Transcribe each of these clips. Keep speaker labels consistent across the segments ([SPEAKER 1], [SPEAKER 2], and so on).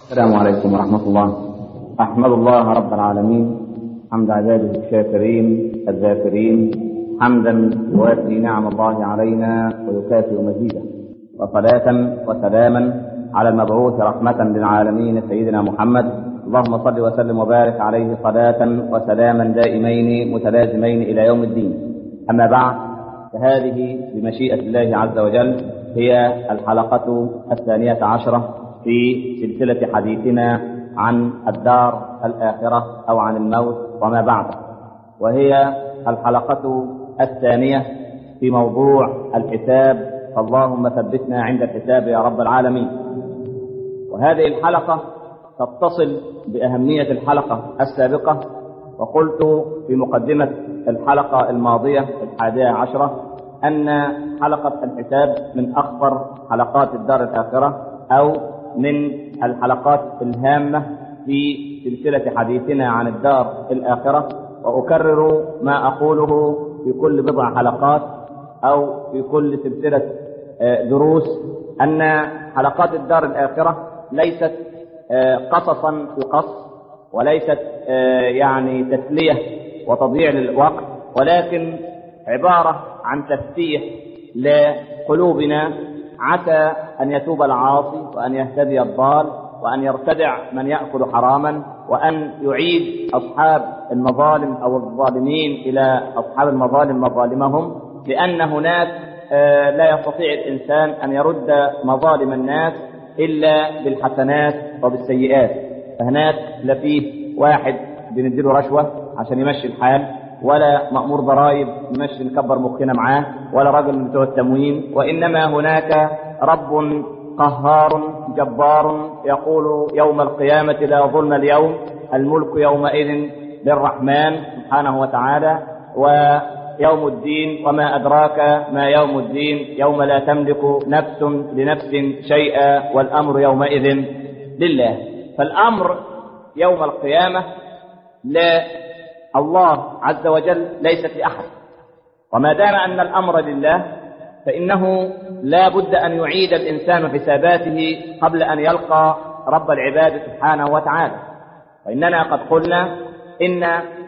[SPEAKER 1] السلام عليكم ورحمة الله أحمد الله رب العالمين حمد عباده الشاكرين الذاكرين حمدا يوافي نعم الله علينا ويكافئ مزيده وصلاة وسلاما على المبعوث رحمة للعالمين سيدنا محمد اللهم صل وسلم وبارك عليه صلاة وسلاما دائمين متلازمين إلى يوم الدين أما بعد فهذه بمشيئة الله عز وجل هي الحلقة الثانية عشرة في سلسلة حديثنا عن الدار الآخرة أو عن الموت وما بعده وهي الحلقة الثانية في موضوع الحساب فاللهم ثبتنا عند الحساب يا رب العالمين وهذه الحلقة تتصل بأهمية الحلقة السابقة وقلت في مقدمة الحلقة الماضية الحادية عشرة أن حلقة الحساب من أخطر حلقات الدار الآخرة أو من الحلقات الهامة في سلسلة حديثنا عن الدار الآخرة وأكرر ما أقوله في كل بضع حلقات أو في كل سلسلة دروس أن حلقات الدار الآخرة ليست قصصا يقص وليست يعني تسلية وتضييع للوقت ولكن عبارة عن تفتيح لقلوبنا عسى أن يتوب العاصي وأن يهتدي الضال وأن يرتدع من يأكل حراما وأن يعيد أصحاب المظالم أو الظالمين إلى أصحاب المظالم مظالمهم لأن هناك لا يستطيع الإنسان أن يرد مظالم الناس إلا بالحسنات وبالسيئات فهناك لا فيه واحد بنديله رشوة عشان يمشي الحال ولا مأمور ضرائب نمشي نكبر مخنا معاه ولا راجل من بتوع التموين وإنما هناك رب قهار جبار يقول يوم القيامة لا ظلم اليوم الملك يومئذ للرحمن سبحانه وتعالى ويوم الدين وما أدراك ما يوم الدين يوم لا تملك نفس لنفس شيئا والأمر يومئذ لله فالأمر يوم القيامة لا الله عز وجل ليست لأحد وما دام أن الأمر لله فإنه لا بد أن يعيد الإنسان حساباته قبل أن يلقى رب العباد سبحانه وتعالى وإننا قد قلنا إن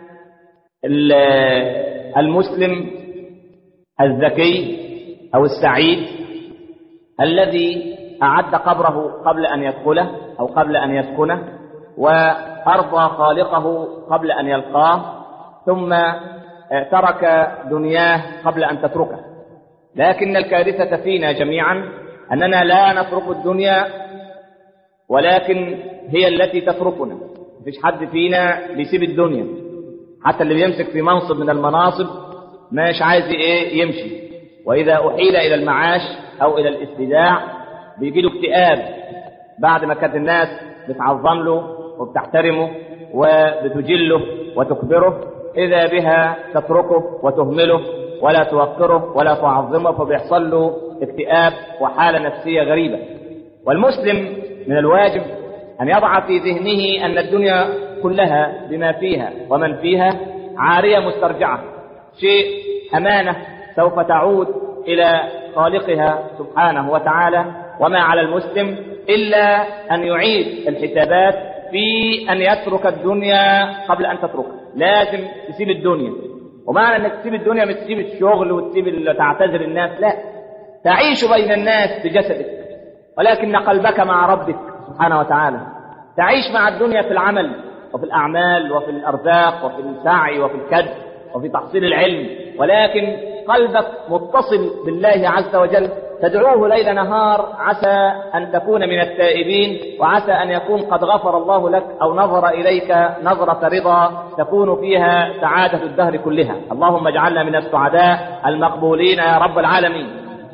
[SPEAKER 1] المسلم الذكي أو السعيد الذي أعد قبره قبل أن يدخله أو قبل أن يسكنه وأرضى خالقه قبل أن يلقاه ثم ترك دنياه قبل أن تتركه لكن الكارثة فينا جميعا أننا لا نترك الدنيا ولكن هي التي تتركنا مفيش حد فينا بيسيب الدنيا حتى اللي بيمسك في منصب من المناصب مش عايز ايه يمشي واذا احيل الى المعاش او الى الاستداع بيجي له اكتئاب بعد ما كانت الناس بتعظم له وبتحترمه وبتجله وتكبره اذا بها تتركه وتهمله ولا توقره ولا تعظمه فبيحصل له اكتئاب وحاله نفسيه غريبه والمسلم من الواجب ان يضع في ذهنه ان الدنيا كلها بما فيها ومن فيها عاريه مسترجعه شيء امانه سوف تعود الى خالقها سبحانه وتعالى وما على المسلم الا ان يعيد الحسابات في ان يترك الدنيا قبل ان تتركها لازم تسيب الدنيا ومعنى انك تسيب الدنيا مش تسيب الشغل وتسيب تعتذر الناس لا تعيش بين الناس بجسدك ولكن قلبك مع ربك سبحانه وتعالى تعيش مع الدنيا في العمل وفي الأعمال وفي الأرزاق وفي السعي وفي الكد وفي تحصيل العلم ولكن قلبك متصل بالله عز وجل تدعوه ليل نهار عسى أن تكون من التائبين وعسى أن يكون قد غفر الله لك أو نظر إليك نظرة رضا تكون فيها سعادة الدهر كلها اللهم اجعلنا من السعداء المقبولين يا رب العالمين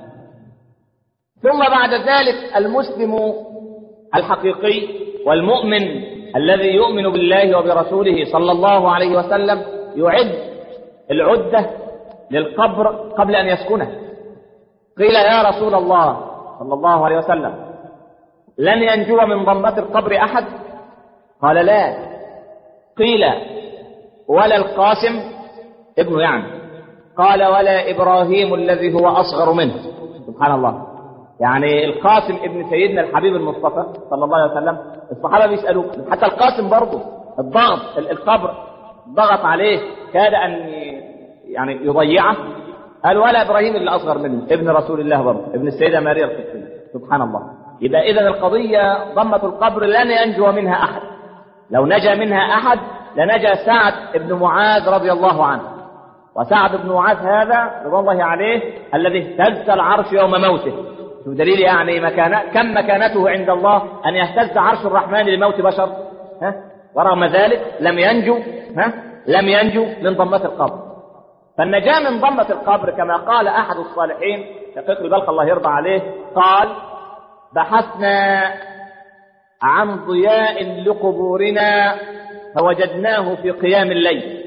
[SPEAKER 1] ثم بعد ذلك المسلم الحقيقي والمؤمن الذي يؤمن بالله وبرسوله صلى الله عليه وسلم يعد العدة للقبر قبل أن يسكنه قيل يا رسول الله صلى الله عليه وسلم لن ينجو من ضمة القبر أحد قال لا قيل ولا القاسم ابنه يعني قال ولا إبراهيم الذي هو أصغر منه سبحان الله يعني القاسم ابن سيدنا الحبيب المصطفى صلى الله عليه وسلم الصحابة بيسألوه حتى القاسم برضه الضغط القبر ضغط عليه كاد أن يعني يضيعه قال ولا إبراهيم اللي أصغر منه ابن رسول الله برضه ابن السيدة ماريا القبطية سبحان الله يبقى إذا القضية ضمة القبر لن ينجو منها أحد لو نجا منها أحد لنجا سعد بن معاذ رضي الله عنه وسعد بن معاذ هذا رضي الله عليه الذي اهتز العرش يوم موته شوف دليل يعني مكانة كم مكانته عند الله أن يهتز عرش الرحمن لموت بشر ها ورغم ذلك لم ينجو ها لم ينجو من ضمة القبر فالنجاة من ضمة القبر كما قال أحد الصالحين شقيق البلخ الله يرضى عليه قال بحثنا عن ضياء لقبورنا فوجدناه في قيام الليل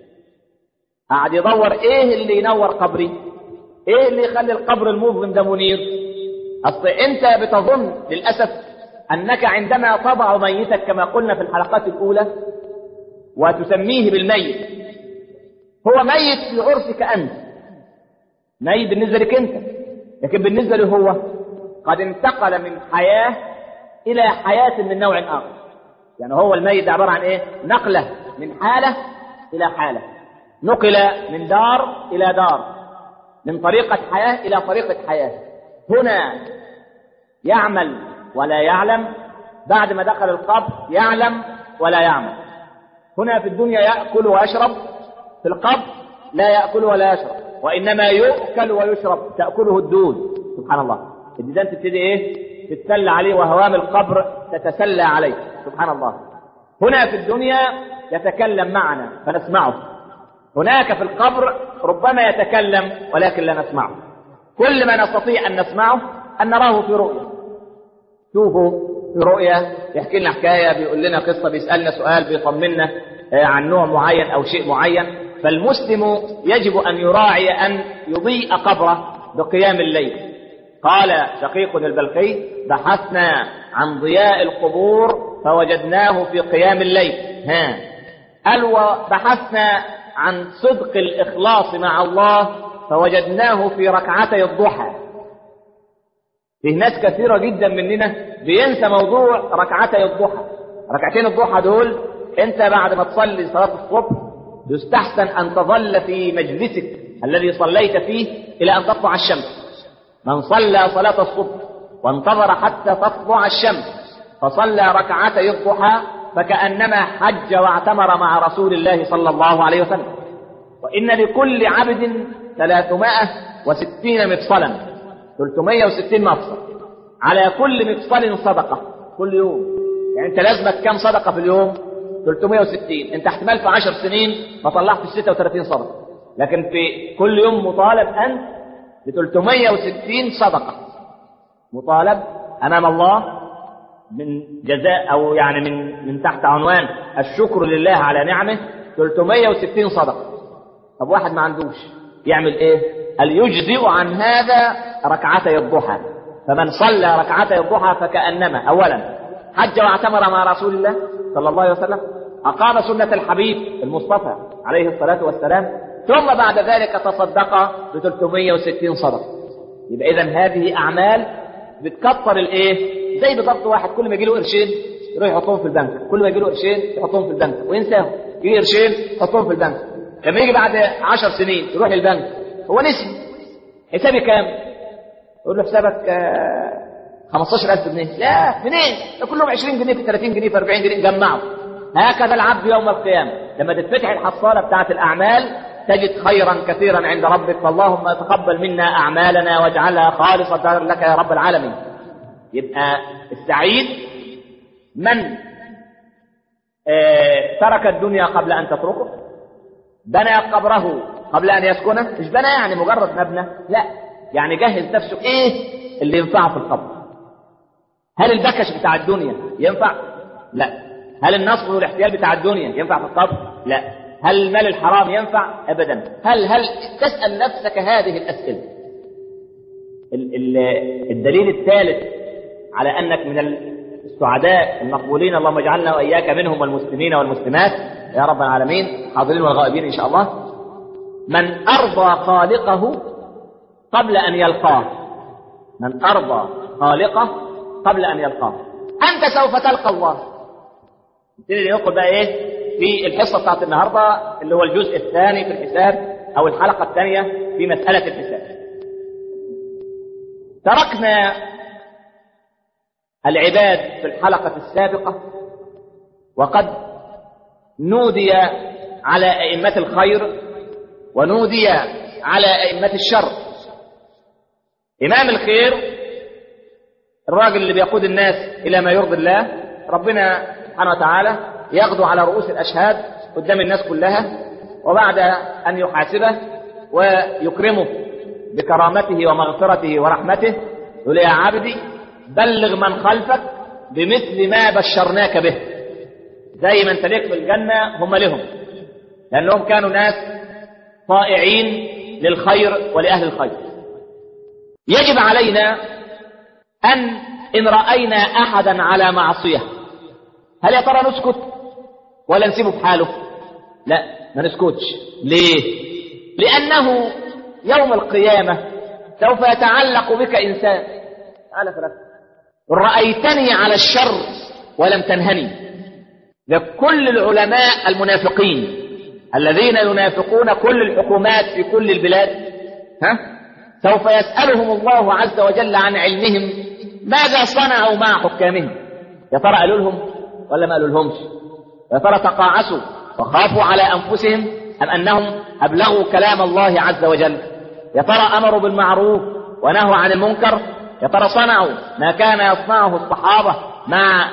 [SPEAKER 1] قعد يدور ايه اللي ينور قبري ايه اللي يخلي القبر المظلم ده منير اصل انت بتظن للاسف انك عندما تضع ميتك كما قلنا في الحلقات الاولى وتسميه بالميت هو ميت في عرفك انت ميت بالنسبه لك انت لكن بالنسبه له هو قد انتقل من حياه الى حياه من نوع اخر يعني هو الميت ده عباره عن ايه نقله من حاله الى حاله نقل من دار الى دار من طريقه حياه الى طريقه حياه هنا يعمل ولا يعلم بعد ما دخل القبر يعلم ولا يعمل هنا في الدنيا ياكل ويشرب في القبر لا ياكل ولا يشرب وانما يؤكل ويشرب تاكله الدود سبحان الله الديدان تبتدي ايه تتسلى عليه وهوام القبر تتسلى عليه سبحان الله هنا في الدنيا يتكلم معنا فنسمعه هناك في القبر ربما يتكلم ولكن لا نسمعه كل ما نستطيع ان نسمعه ان نراه في رؤيا شوفوا في رؤيا يحكي لنا حكايه بيقول لنا قصه بيسالنا سؤال بيطمنا عن نوع معين او شيء معين فالمسلم يجب ان يراعي ان يضيء قبره بقيام الليل قال شقيق البلخي بحثنا عن ضياء القبور فوجدناه في قيام الليل ها قال وبحثنا عن صدق الإخلاص مع الله فوجدناه في ركعتي الضحى فيه ناس كثيرة جدا مننا بينسى موضوع ركعتي الضحى ركعتين الضحى دول انت بعد ما تصلي صلاة الصبح يستحسن ان تظل في مجلسك الذي صليت فيه الى ان تطلع الشمس من صلى صلاة الصبح وانتظر حتى تطلع الشمس فصلى ركعتي الضحى فكأنما حج واعتمر مع رسول الله صلى الله عليه وسلم وإن لكل عبد 360 مفصلا 360 مفصل على كل مفصل صدقة كل يوم يعني انت لازمك كم صدقة في اليوم 360 انت احتمال في 10 سنين ما طلعتش 36 صدقة لكن في كل يوم مطالب انت ب 360 صدقة مطالب امام الله من جزاء او يعني من من تحت عنوان الشكر لله على نعمه 360 صدقه طب واحد ما عندوش يعمل ايه قال يجزئ عن هذا ركعتي الضحى فمن صلى ركعتي الضحى فكانما اولا حج واعتمر مع رسول الله صلى الله عليه وسلم اقام سنه الحبيب المصطفى عليه الصلاه والسلام ثم بعد ذلك تصدق ب 360 صدقه يبقى اذا هذه اعمال بتكتر الايه زي بالضبط واحد كل ما يجي له قرشين يروح يحطهم في البنك كل ما يجي له قرشين يحطهم في البنك وينساهم يجي قرشين يحطهم في البنك لما يجي بعد عشر سنين يروح البنك هو نسي حسابي كام يقول له حسابك آه 15000 جنيه لا منين ده كلهم 20 جنيه في 30 جنيه في 40 جنيه جمعوا هكذا العبد يوم القيامة لما تتفتح الحصالة بتاعت الأعمال تجد خيرا كثيرا عند ربك فاللهم تقبل منا أعمالنا واجعلها خالصة لك يا رب العالمين يبقى السعيد من آه ترك الدنيا قبل أن تتركه بنى قبره قبل أن يسكنه مش بنى يعني مجرد مبنى لا يعني جهز نفسه إيه اللي ينفعه في القبر هل البكش بتاع الدنيا ينفع لا هل النصب والاحتيال بتاع الدنيا ينفع في القبر لا هل المال الحرام ينفع ابدا هل هل تسال نفسك هذه الاسئله الدليل الثالث على انك من السعداء المقبولين اللهم اجعلنا واياك منهم والمسلمين والمسلمات يا رب العالمين حاضرين والغائبين ان شاء الله من ارضى خالقه قبل ان يلقاه
[SPEAKER 2] من أرضى خالقه قبل أن يلقاه أنت سوف تلقى الله نبتدي ندخل بقى إيه في الحصة بتاعت النهاردة اللي هو الجزء الثاني في الحساب أو الحلقة الثانية في مسألة الحساب تركنا العباد في الحلقة السابقة وقد نودي على أئمة الخير ونودي على أئمة الشر إمام الخير الراجل اللي بيقود الناس إلى ما يرضي الله ربنا سبحانه وتعالى يغدو على رؤوس الأشهاد قدام الناس كلها وبعد أن يحاسبه ويكرمه بكرامته ومغفرته ورحمته يقول يا عبدي بلغ من خلفك بمثل ما بشرناك به زي ما انت ليك في الجنة هم لهم لأنهم كانوا ناس طائعين للخير ولأهل الخير يجب علينا أن إن رأينا أحدا على معصية هل يا ترى نسكت ولا نسيبه في حاله لا ما نسكتش ليه لأنه يوم القيامة سوف يتعلق بك إنسان تعال فرق رأيتني على الشر ولم تنهني لكل العلماء المنافقين الذين ينافقون كل الحكومات في كل البلاد ها سوف يسألهم الله عز وجل عن علمهم ماذا صنعوا مع حكامهم يا ترى قالوا لهم ولا ما قالوا لهمش يا ترى تقاعسوا وخافوا على أنفسهم أم أنهم أبلغوا كلام الله عز وجل يا ترى أمروا بالمعروف ونهوا عن المنكر يا ترى صنعوا ما كان يصنعه الصحابة مع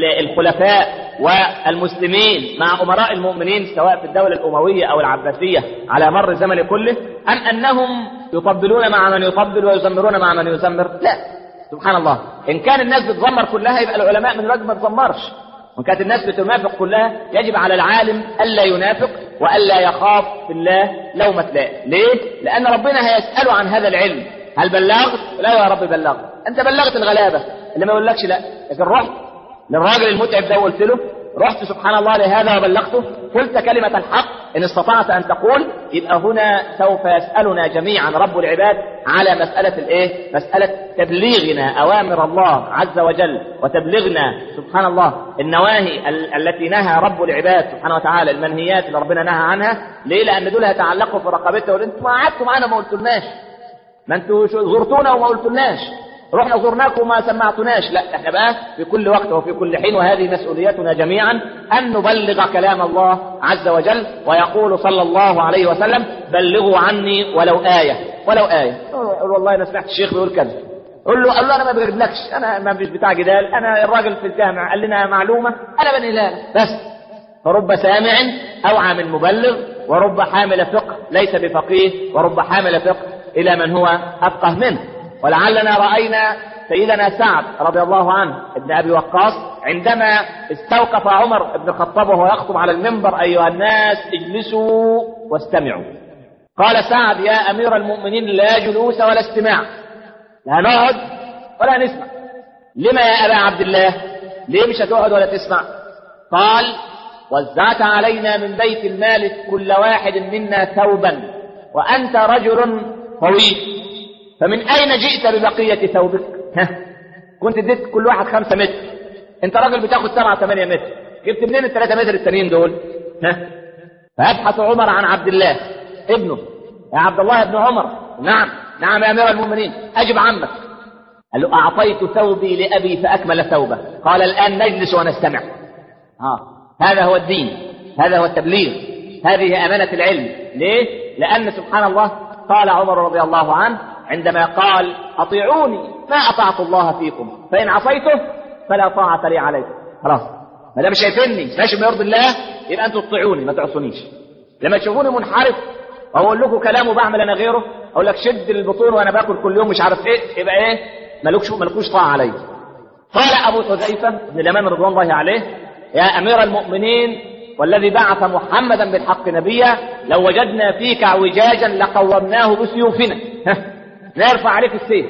[SPEAKER 2] الخلفاء والمسلمين مع أمراء المؤمنين سواء في الدولة الأموية أو العباسية على مر الزمن كله أم أنهم يطبلون مع من يطبل ويزمرون مع من يزمر لا سبحان الله إن كان الناس بتزمر كلها يبقى العلماء من الواجب ما تزمرش وإن كانت الناس بتنافق كلها يجب على العالم ألا ينافق وألا يخاف في الله لومة لائم ليه؟ لأن ربنا هيسأله عن هذا العلم هل بلغت؟ لا يا رب بلغت أنت بلغت الغلابة اللي ما يقولكش لا لكن رحت للراجل المتعب ده وقلت له رحت سبحان الله لهذا وبلغته قلت كلمة الحق إن استطعت أن تقول يبقى هنا سوف يسألنا جميعا رب العباد على مسألة الإيه؟ مسألة تبليغنا أوامر الله عز وجل وتبليغنا سبحان الله النواهي ال- التي نهى رب العباد سبحانه وتعالى المنهيات اللي ربنا نهى عنها ليه؟ لأن دول هيتعلقوا في رقبته وانتوا ما قعدتوا معانا ما قلتولناش ما انتوا شو- زرتونا وما قلتولناش رحنا زرناكم وما سمعتناش لا احنا بقى في كل وقت وفي كل حين وهذه مسؤوليتنا جميعا ان نبلغ كلام الله عز وجل ويقول صلى الله عليه وسلم بلغوا عني ولو آية ولو آية قول والله انا سمعت الشيخ بيقول كذا قول له قال له انا ما بجيبلكش انا ما مش بتاع جدال انا الراجل في الجامع قال لنا معلومه انا بنقلها لك. بس فرب سامع اوعى من مبلغ ورب حامل فقه ليس بفقيه ورب حامل فقه الى من هو افقه منه ولعلنا راينا سيدنا سعد رضي الله عنه ابن ابي وقاص عندما استوقف عمر بن الخطاب وهو يخطب على المنبر ايها الناس اجلسوا واستمعوا قال سعد يا امير المؤمنين لا جلوس ولا استماع لا نقعد ولا نسمع لما يا ابا عبد الله ليه مش هتقعد ولا تسمع قال وزعت علينا من بيت المال كل واحد منا ثوبا وانت رجل طويل فمن اين جئت ببقيه ثوبك ها كنت اديت كل واحد خمسة متر انت راجل بتاخد سبعة ثمانية متر جبت منين الثلاثة متر التانيين دول ها فيبحث عمر عن عبد الله ابنه يا عبد الله ابن عمر نعم نعم يا امير المؤمنين اجب عمك قال له اعطيت ثوبي لابي فاكمل ثوبه قال الان نجلس ونستمع اه هذا هو الدين هذا هو التبليغ هذه امانه العلم ليه لان سبحان الله قال عمر رضي الله عنه عندما قال اطيعوني ما اطعت الله فيكم فان عصيته فلا طاعه لي عليكم خلاص ما دام شايفيني ماشي ما يرضي الله يبقى انتوا تطيعوني ما تعصونيش لما تشوفوني منحرف واقول لكم كلام وبعمل انا غيره اقول لك شد البطون وانا باكل كل يوم مش عارف ايه يبقى ايه مالكش مالكوش طاعه عليا قال ابو حذيفه بن اليمان رضوان الله عليه يا امير المؤمنين والذي بعث محمدا بالحق نبيا لو وجدنا فيك اعوجاجا لقومناه بسيوفنا ها، نرفع عليك السيف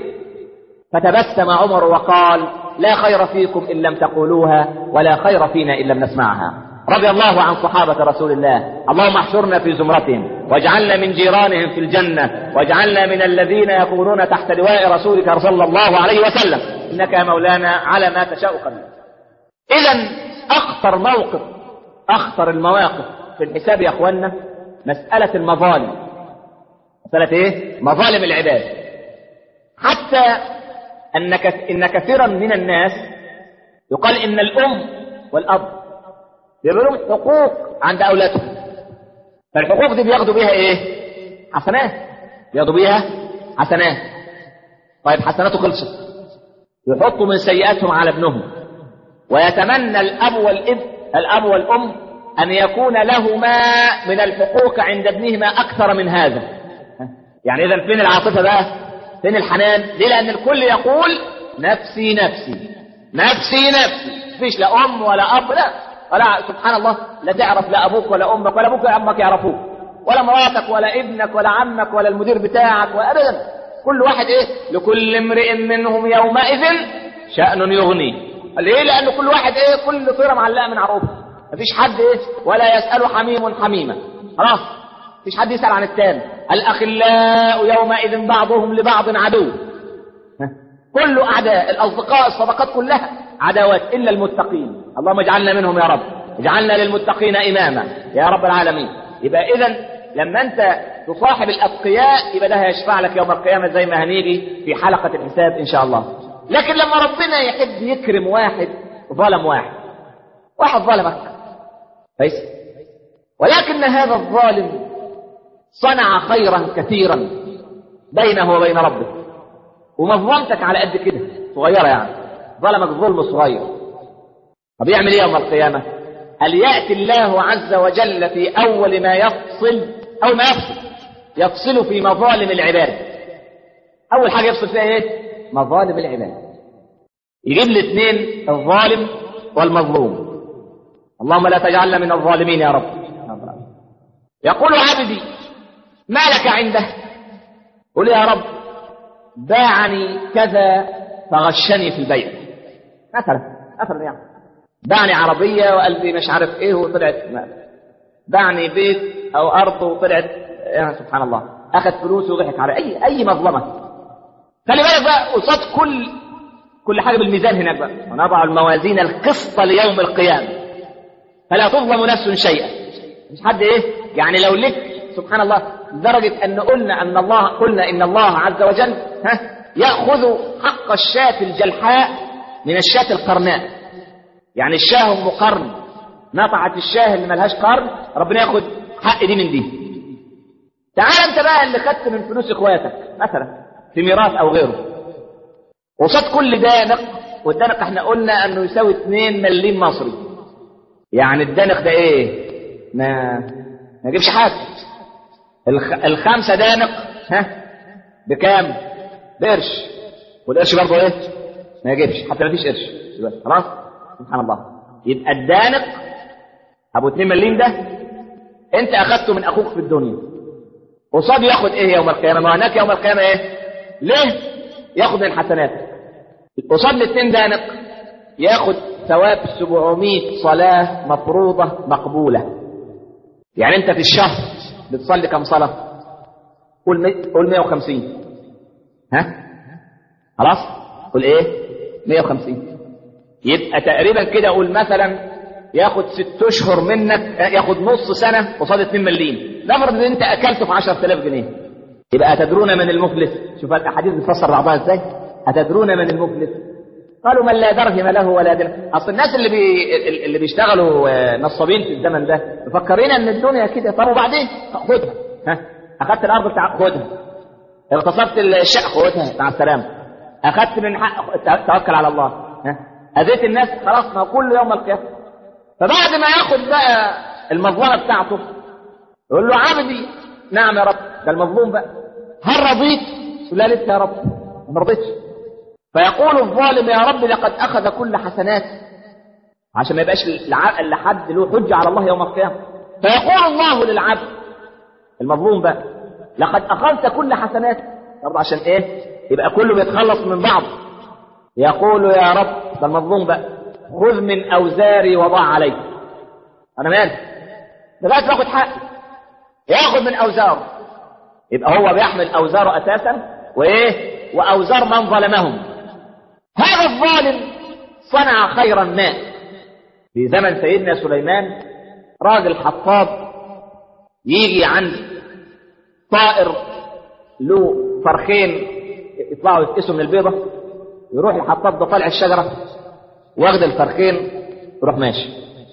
[SPEAKER 2] فتبسم عمر وقال لا خير فيكم ان لم تقولوها ولا خير فينا ان لم نسمعها رضي الله عن صحابة رسول الله اللهم احشرنا في زمرتهم واجعلنا من جيرانهم في الجنة واجعلنا من الذين يكونون تحت لواء رسولك صلى الله عليه وسلم إنك يا مولانا على ما تشاء قدير إذا أخطر موقف أخطر المواقف في الحساب يا أخوانا مسألة المظالم مسألة إيه؟ مظالم العباد حتى أن إن كثيرا من الناس يقال إن الأم والأب بيبقى لهم حقوق عند أولادهم فالحقوق دي بياخدوا بيها إيه؟ حسنات بياخدوا بيها حسنات طيب حسناته خلصت يحطوا من سيئاتهم على ابنهم ويتمنى الأب والابن الأب والأم أن يكون لهما من الحقوق عند ابنهما أكثر من هذا يعني إذا فين العاطفة بقى فين الحنان ليه لأن الكل يقول نفسي نفسي نفسي نفسي مفيش لا أم ولا أب لا ولا سبحان الله لا تعرف لا أبوك ولا أمك ولا أبوك ولا أمك يعرفوك ولا مراتك ولا ابنك ولا عمك ولا المدير بتاعك وأبدا كل واحد إيه لكل امرئ منهم يومئذ شأن يغنيه ليه لأن كل واحد إيه كل طيرة معلقة من عروبه مفيش حد إيه ولا يسأل حميم حميمة خلاص مفيش حد يسأل عن التاني الأخلاء يومئذ بعضهم لبعض عدو كل أعداء الأصدقاء الصداقات كلها عداوات إلا المتقين اللهم اجعلنا منهم يا رب اجعلنا للمتقين إماما يا رب العالمين يبقى إذا لما أنت تصاحب الأتقياء يبقى ده هيشفع لك يوم القيامة زي ما هنيجي في حلقة الحساب إن شاء الله لكن لما ربنا يحب يكرم واحد ظلم واحد واحد ظلمك كويس ولكن هذا الظالم صنع خيرا كثيرا بينه وبين ربه ومظلمتك على قد كده صغيرة يعني ظلمك ظلم صغير طب يعمل ايه يوم القيامة هل يأتي الله عز وجل في أول ما يفصل أو ما يفصل يفصل في مظالم العباد أول حاجة يفصل فيها ايه مظالم العباد يجيب الاثنين الظالم والمظلوم اللهم لا تجعلنا من الظالمين يا رب يقول عبدي ما لك عنده قل يا رب باعني كذا فغشني في البيع مثلا مثلا يعني باعني عربية وقال لي مش عارف ايه وطلعت ما. باعني بيت او ارض وطلعت يعني سبحان الله اخذ فلوس وضحك على اي اي مظلمة خلي بالك بقى قصاد كل كل حاجة بالميزان هناك بقى ونضع الموازين القسط ليوم القيامة فلا تظلم نفس شيئا مش حد ايه يعني لو لك سبحان الله لدرجة أن قلنا أن الله قلنا إن الله عز وجل ها يأخذ حق الشاة الجلحاء من الشاة القرناء يعني الشاه أم قرن نطعت الشاه اللي ملهاش قرن ربنا ياخد حق دي من دي تعال انت بقى اللي خدت من فلوس اخواتك مثلا في ميراث او غيره وصاد كل دانق والدانق احنا قلنا انه يساوي 2 مليم مصري يعني الدانق ده ايه ما ما يجيبش حاجه الخ... الخمسة دانق ها بكام بقرش والقرش برضه ايه ما يجيبش حتى ما فيش قرش دلوقتي خلاص سبحان الله يبقى الدانق ابو 2 مليم ده انت اخذته من اخوك في الدنيا قصاد ياخد ايه يوم القيامه ما هناك يوم القيامه ايه ليه ياخد من حسناتك قصاد الاثنين دانق ياخد ثواب 700 صلاه مفروضه مقبوله يعني انت في الشهر بتصلي كم صلاة قول مي... قول 150 ها خلاص قول ايه 150 يبقى تقريبا كده قول مثلا ياخد ست اشهر منك ياخد نص سنة قصاد 2 مليم نفرض ان انت اكلته في 10000 جنيه يبقى اتدرون من المفلس شوف الاحاديث بتفسر بعضها ازاي اتدرون من المفلس قالوا من لا درهم له ولا درهم اصل الناس اللي بي... اللي بيشتغلوا نصابين في الزمن ده مفكرين ان الدنيا كده طب وبعدين خدها ها اخذت الارض بتاع خدها اغتصبت الشقه خدها مع السلامه اخذت من حق توكل على الله ها اذيت الناس خلاص ما كل يوم القيامه فبعد ما ياخد بقى المظلمه بتاعته يقول له عبدي نعم يا رب ده المظلوم بقى هل رضيت؟ يقول لا لسه يا رب ما رضيتش فيقول الظالم يا رب لقد أخذ كل حسنات عشان ما يبقاش لحد له حجة على الله يوم القيامة فيقول الله للعبد المظلوم بقى لقد أخذت كل حسنات برضه عشان إيه يبقى كله بيتخلص من بعض يقول يا رب ده المظلوم بقى خذ من أوزاري وضع عليك انا مالي لغايه ما اخد حقي ياخد من اوزاره يبقى هو بيحمل اوزاره اساسا وايه واوزار من ظلمهم هذا الظالم صنع خيرا ما في زمن سيدنا سليمان راجل حطاب يجي عند طائر له فرخين يطلعوا يتقسوا من البيضة يروح الحطاب ده طالع الشجرة واخد الفرخين يروح ماشي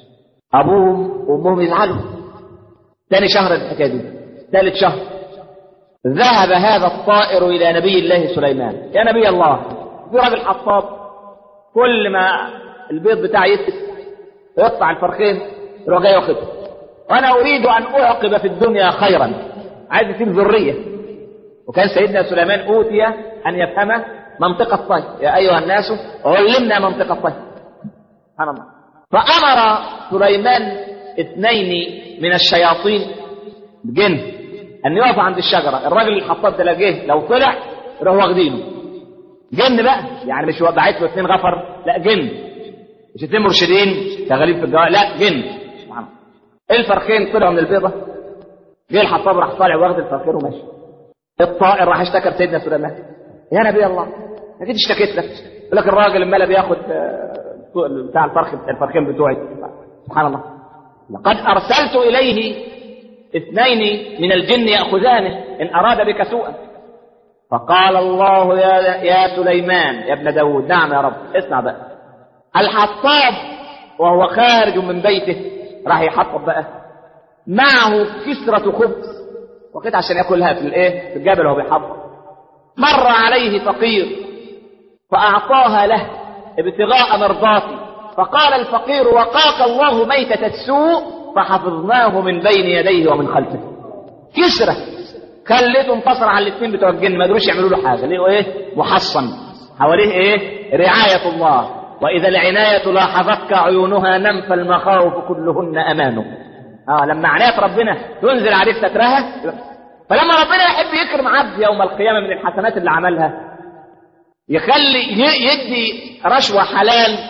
[SPEAKER 2] أبوهم وأمهم يزعلوا ثاني شهر الحكاية دي ثالث شهر ذهب هذا الطائر إلى نبي الله سليمان يا نبي الله في راجل حطاب كل ما البيض بتاعي يتقس يقطع الفرخين يروح جاي واخده وانا اريد ان اعقب في الدنيا خيرا عايز يسيب ذريه وكان سيدنا سليمان اوتي ان يفهم منطق الطير يا ايها الناس علمنا منطق الطير سبحان الله فامر سليمان اثنين من الشياطين جن ان يقف عند الشجره الراجل اللي حطاب ده لقيه لو طلع يروح واخدينه جن بقى يعني مش بعت له اثنين غفر لا جن مش اثنين مرشدين شغالين في الجوال لا جن سبحان الله الفرخين طلعوا من البيضه جه الحطاب راح طالع واخد الفرخين وماشي الطائر راح اشتكى لسيدنا سليمان يا نبي الله اكيد اشتكيت لك يقول لك الراجل الملا بياخد بتاع الفرخ الفرخين بتوعي سبحان الله لقد ارسلت اليه اثنين من الجن ياخذانه ان اراد بك سوءا فقال الله يا يا سليمان يا ابن داود نعم يا رب اسمع بقى الحطاب وهو خارج من بيته راح يحطب بقى معه كسرة خبز وقت عشان ياكلها في الايه في الجبل وهو بيحطب مر عليه فقير فأعطاها له ابتغاء مرضاتي فقال الفقير وقاك الله ميتة السوء فحفظناه من بين يديه ومن خلفه كسرة خليته انتصر على الاثنين بتوع الجن ما قدروش يعملوا له حاجه ليه ايه محصن حواليه ايه رعايه الله واذا العنايه لاحظتك عيونها نم فالمخاوف كلهن امانه اه لما عنايه ربنا تنزل عليك سترها فلما ربنا يحب يكرم عبد يوم القيامه من الحسنات اللي عملها يخلي يدي رشوه حلال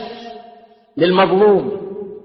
[SPEAKER 2] للمظلوم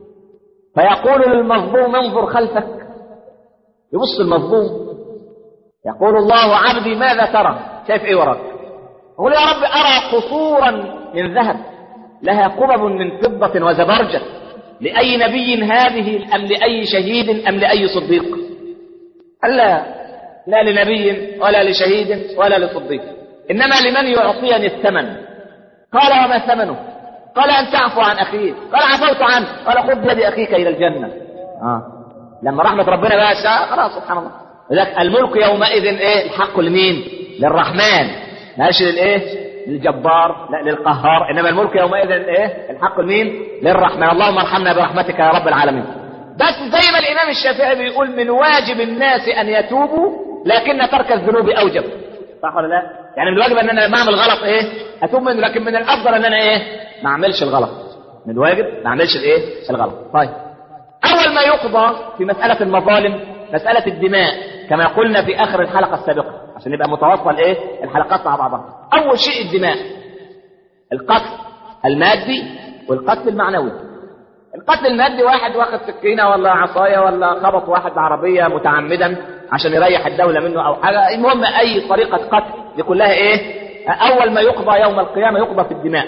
[SPEAKER 2] فيقول للمظلوم انظر خلفك يبص المظلوم يقول الله عبدي ماذا ترى شايف ايه وراك يقول يا رب ارى قصورا من ذهب لها قبب من فضة وزبرجة لأي نبي هذه أم لأي شهيد أم لأي صديق قال لا لا لنبي ولا لشهيد ولا لصديق إنما لمن يعطيني الثمن قال وما ثمنه قال أن تعفو عن أخيك قال عفوت عنه قال خذ بيد أخيك إلى الجنة آه. لما رحمة ربنا بقى شاء خلاص سبحان الله لذلك الملك يومئذ ايه الحق لمين للرحمن ماشي للايه للجبار لا للقهار انما الملك يومئذ ايه الحق لمين للرحمن اللهم ارحمنا برحمتك يا رب العالمين بس زي ما الامام الشافعي بيقول من واجب الناس ان يتوبوا لكن ترك الذنوب اوجب صح ولا لا يعني من الواجب ان انا ما اعمل غلط ايه اتوب منه لكن من الافضل ان انا ايه ما اعملش الغلط من الواجب ما اعملش الايه الغلط طيب اول ما يقضى في مساله المظالم مساله الدماء كما قلنا في اخر الحلقه السابقه عشان يبقى متواصل ايه الحلقات مع بعضها اول شيء الدماء القتل المادي والقتل المعنوي القتل المادي واحد واخد سكينه ولا عصايه ولا خبط واحد بعربيه متعمدا عشان يريح الدوله منه او حاجه المهم اي طريقه قتل دي كلها ايه اول ما يقضى يوم القيامه يقضى في الدماء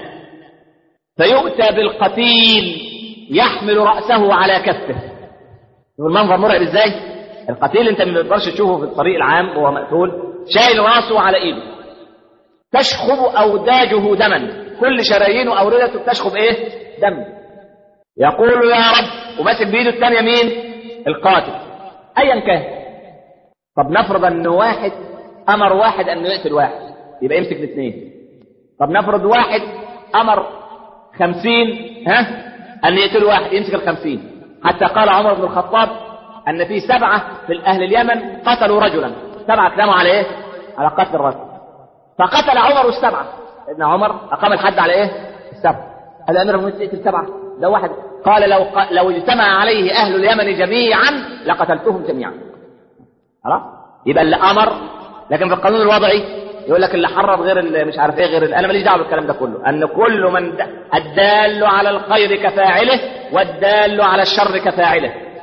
[SPEAKER 2] فيؤتى بالقتيل يحمل راسه على كفه المنظر مرعب ازاي القتيل انت ما تقدرش تشوفه في الطريق العام وهو مقتول شايل راسه على ايده تشخب اوداجه دما كل شرايينه اوردته بتشخب ايه دم يقول يا رب وماسك بايده الثانيه مين القاتل ايا كان طب نفرض ان واحد امر واحد انه يقتل واحد يبقى يمسك الاثنين طب نفرض واحد امر خمسين ها ان يقتل واحد يمسك الخمسين حتى قال عمر بن الخطاب ان في سبعه في اهل اليمن قتلوا رجلا سبعه كلاموا على ايه على قتل الرجل فقتل عمر السبعه ابن عمر اقام الحد على ايه السبعه هذا امر المؤمنين يقتل سبعه ده واحد قال لو ق... لو اجتمع عليه اهل اليمن جميعا لقتلتهم جميعا خلاص يبقى اللي امر لكن في القانون الوضعي يقول لك اللي حرض غير اللي مش عارف ايه غير اللي. انا ماليش دعوه بالكلام ده كله ان كل من د... الدال على الخير كفاعله والدال على الشر كفاعله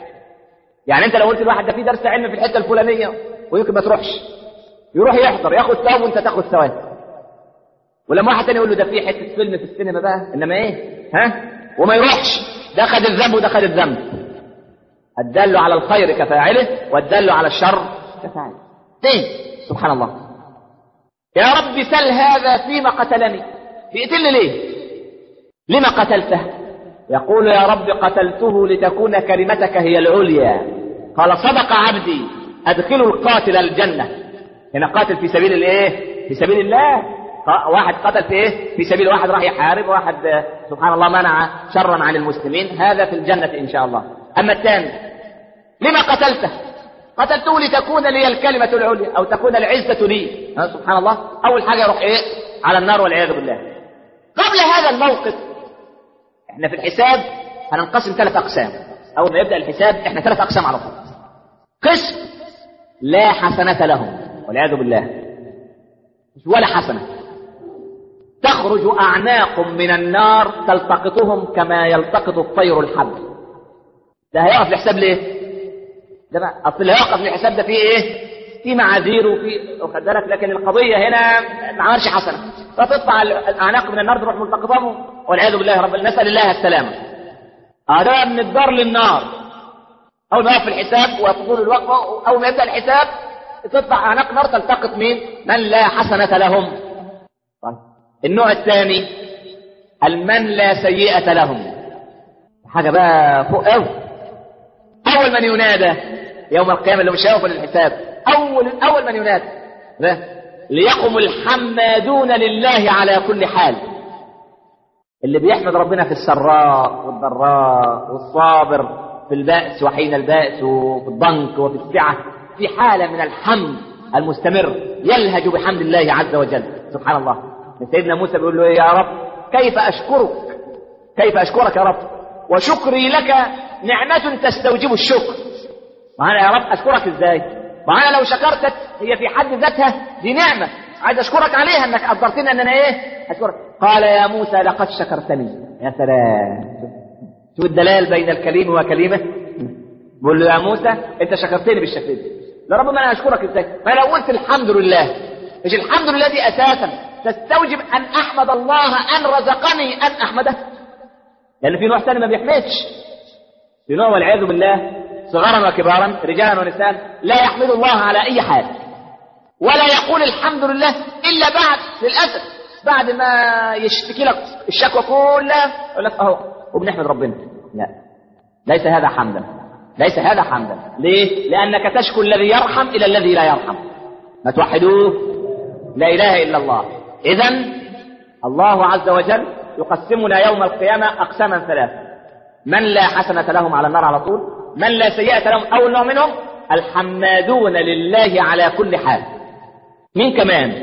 [SPEAKER 2] يعني انت لو قلت لواحد ده في درس علم في الحته الفلانيه ويمكن ما تروحش يروح يحضر ياخد ثواب وانت تاخد ثواب ولما واحد تاني يقول له ده في حته فيلم في السينما بقى انما ايه ها وما يروحش ده خد الذنب وده خد الذنب الدل على الخير كفاعله والدل على الشر كفاعله ايه سبحان الله يا رب سل هذا فيما قتلني بيقتلني ليه لما قتلته يقول يا رب قتلته لتكون كلمتك هي العليا قال صدق عبدي ادخلوا القاتل الجنه هنا قاتل في سبيل الايه في سبيل الله واحد قتل في ايه في سبيل واحد راح يحارب واحد سبحان الله منع شرا عن المسلمين هذا في الجنه ان شاء الله اما الثاني لما قتلته قتلته لتكون لي الكلمه العليا او تكون العزه لي سبحان الله اول حاجه يروح ايه على النار والعياذ بالله قبل هذا الموقف احنا في الحساب هننقسم ثلاث اقسام اول ما يبدا الحساب احنا ثلاث اقسام على طول قسم لا حسنه لهم والعياذ بالله ولا حسنه تخرج اعناق من النار تلتقطهم كما يلتقط الطير الحب ده هيقف الحساب ليه ده بقى اصل اللي هيوقف الحساب ده فيه ايه في معاذير وفي واخد بالك لكن القضيه هنا ما عملش حسنه فتطلع الاعناق من النار تروح ملتقطهم والعياذ بالله رب نسال الله السلامه هذا من الدار للنار اول ما يقف الحساب وطول الوقفه اول ما يبدا الحساب تطلع اعناق نار تلتقط مين من لا حسنه لهم طيب. النوع الثاني المن لا سيئه لهم حاجه بقى فوق قوي اول من ينادى يوم القيامه اللي مش هيوصل للحساب اول اول من ينادى ليقم الحمادون لله على كل حال اللي بيحمد ربنا في السراء والضراء والصابر في البأس وحين البأس وفي الضنك وفي السعة في حالة من الحمد المستمر يلهج بحمد الله عز وجل سبحان الله سيدنا موسى بيقول له يا رب كيف أشكرك كيف أشكرك يا رب وشكري لك نعمة تستوجب الشكر وأنا يا رب أشكرك إزاي ما أنا لو شكرتك هي في حد ذاتها دي نعمة عايز أشكرك عليها أنك قدرتني أن أنا إيه أشكرك قال يا موسى لقد شكرتني يا سلام شو الدلال بين الكليم وكلمة بقول له يا موسى أنت شكرتني بالشكل ده لا رب ما أنا أشكرك إزاي ما لو قلت الحمد لله مش الحمد لله دي أساسا تستوجب أن أحمد الله أن رزقني أن أحمده لأن في نوع ثاني ما بيحمدش في نوع والعياذ بالله صغارا وكبارا رجالا ونساء لا يحمد الله على أي حال ولا يقول الحمد لله إلا بعد للأسف بعد ما يشتكي لك الشكوى كلها يقول لك أهو وبنحمد ربنا لا ليس هذا حمدا ليس هذا حمدا ليه؟ لأنك تشكو الذي يرحم إلى الذي لا يرحم ما توحدوه لا إله إلا الله إذا الله عز وجل يقسمنا يوم القيامة أقساما ثلاثة من لا حسنة لهم على النار على طول من لا سيئة لهم أول نوع منهم الحمادون لله على كل حال مين كمان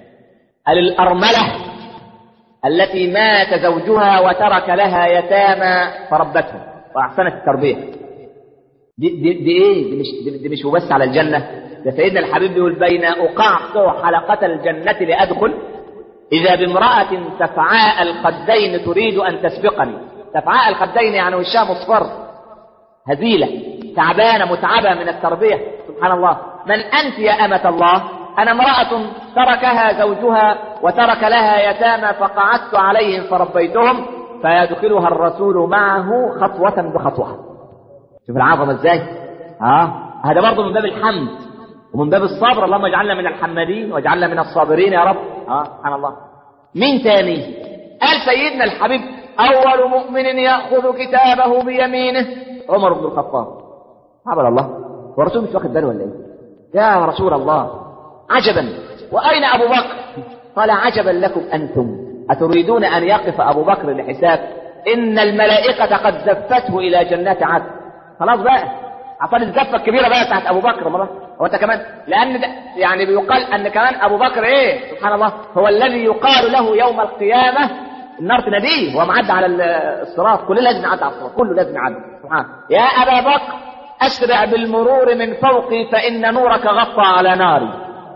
[SPEAKER 2] الأرملة التي مات زوجها وترك لها يتامى فربتهم وأحسنت التربية دي, دي, دي ايه دي مش, دي, دي مش وبس على الجنة ده سيدنا الحبيب بيقول بين أقعقع حلقة الجنة لأدخل إذا بامرأة تفعاء الخدين تريد أن تسبقني تفعاء الخدين يعني وشها مصفر هزيلة تعبانة متعبة من التربية سبحان الله من أنت يا أمة الله أنا امرأة تركها زوجها وترك لها يتامى فقعدت عليهم فربيتهم فيدخلها الرسول معه خطوة بخطوة شوف العظمة ازاي ها هذا برضه من باب الحمد ومن باب الصبر اللهم اجعلنا من الحمادين واجعلنا من الصابرين يا رب ها سبحان الله مين تاني قال سيدنا الحبيب أول مؤمن يأخذ كتابه بيمينه عمر بن الخطاب عبد الله والرسول مش واخد باله ولا ايه يا رسول الله عجبا وأين أبو بكر قال عجبا لكم أنتم أتريدون أن يقف أبو بكر لحساب إن الملائكة قد زفته إلى جنات عدن خلاص بقى عطاني الزفة الكبيرة بقى بتاعت أبو بكر مرة هو أنت كمان لأن ده يعني بيقال أن كمان أبو بكر إيه سبحان الله هو الذي يقال له يوم القيامة النار تناديه هو معدي على الصراط كله لازم يعدي على الصراط كله لازم يعدي سبحان يا أبا بكر أسرع بالمرور من فوقي فإن نورك غطى على ناري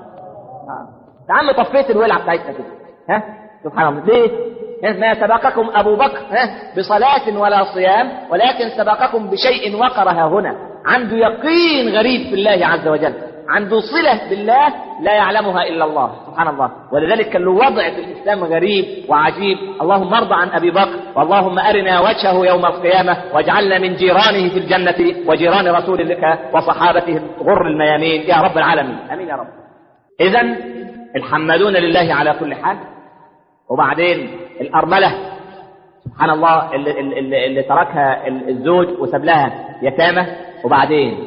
[SPEAKER 2] يا عم طفيت الولعة بتاعتنا كده ها سبحان الله ليه؟ ما سبقكم أبو بكر ها بصلاة ولا صيام ولكن سبقكم بشيء وقرها هنا عنده يقين غريب في الله عز وجل عنده صلة بالله لا يعلمها إلا الله سبحان الله ولذلك كان له وضع في الإسلام غريب وعجيب اللهم ارضى عن أبي بكر واللهم أرنا وجهه يوم القيامة واجعلنا من جيرانه في الجنة وجيران رسول لك وصحابته غر الميامين يا رب العالمين أمين يا رب إذا الحمدون لله على كل حال وبعدين الأرملة سبحان الله اللي, اللي, اللي تركها الزوج وساب لها يتامى وبعدين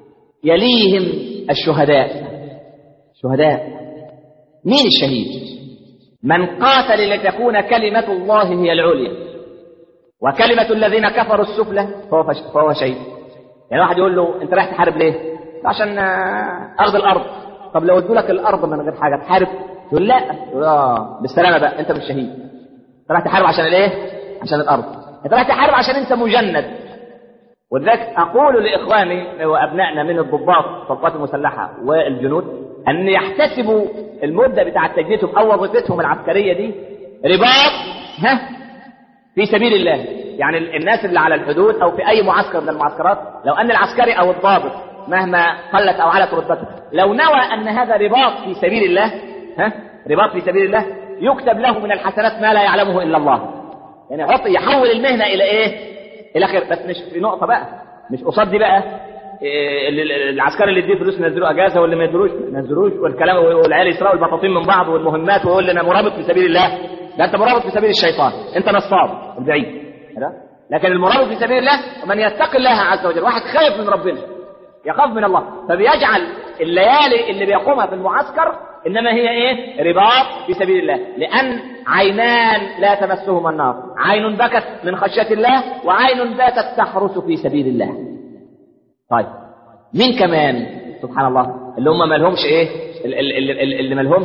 [SPEAKER 2] يليهم الشهداء شهداء مين الشهيد من قاتل لتكون كلمة الله هي العليا وكلمة الذين كفروا السفلى فهو, فش... فهو شهيد يعني واحد يقول له انت رايح تحارب ليه عشان ارض الارض طب لو ادوا لك الارض من غير حاجه تحارب يقول لا يقول اه بالسلامه بقى انت مش شهيد انت رايح تحارب عشان الايه عشان الارض انت رايح تحارب عشان انت مجند ولذلك اقول لاخواني وابنائنا من الضباط في القوات المسلحه والجنود ان يحتسبوا المده بتاعه تجنيدهم او وظيفتهم العسكريه دي رباط ها في سبيل الله يعني الناس اللي على الحدود او في اي معسكر من المعسكرات لو ان العسكري او الضابط مهما قلت او علت رتبته لو نوى ان هذا رباط في سبيل الله ها رباط في سبيل الله يكتب له من الحسنات ما لا يعلمه الا الله يعني يحط يحول المهنه الى ايه الى خير بس مش في نقطه بقى مش قصاد دي بقى إيه العسكري اللي يديه فلوس ينزلوا اجازه واللي ما يدروش ما ينزلوش والكلام والعيال يسرقوا البطاطين من بعض والمهمات ويقول لي انا مرابط في سبيل الله ده انت مرابط في سبيل الشيطان انت نصاب البعيد لكن المرابط في سبيل الله ومن يتقي الله عز وجل واحد خايف من ربنا يخاف من الله فبيجعل الليالي اللي بيقومها في المعسكر انما هي ايه رباط في سبيل الله لان عينان لا تمسهما النار عين بكت من خشيه الله وعين باتت تحرس في سبيل الله طيب مين كمان سبحان الله اللي هم ما لهمش ايه اللي, اللي, اللي ما لهمش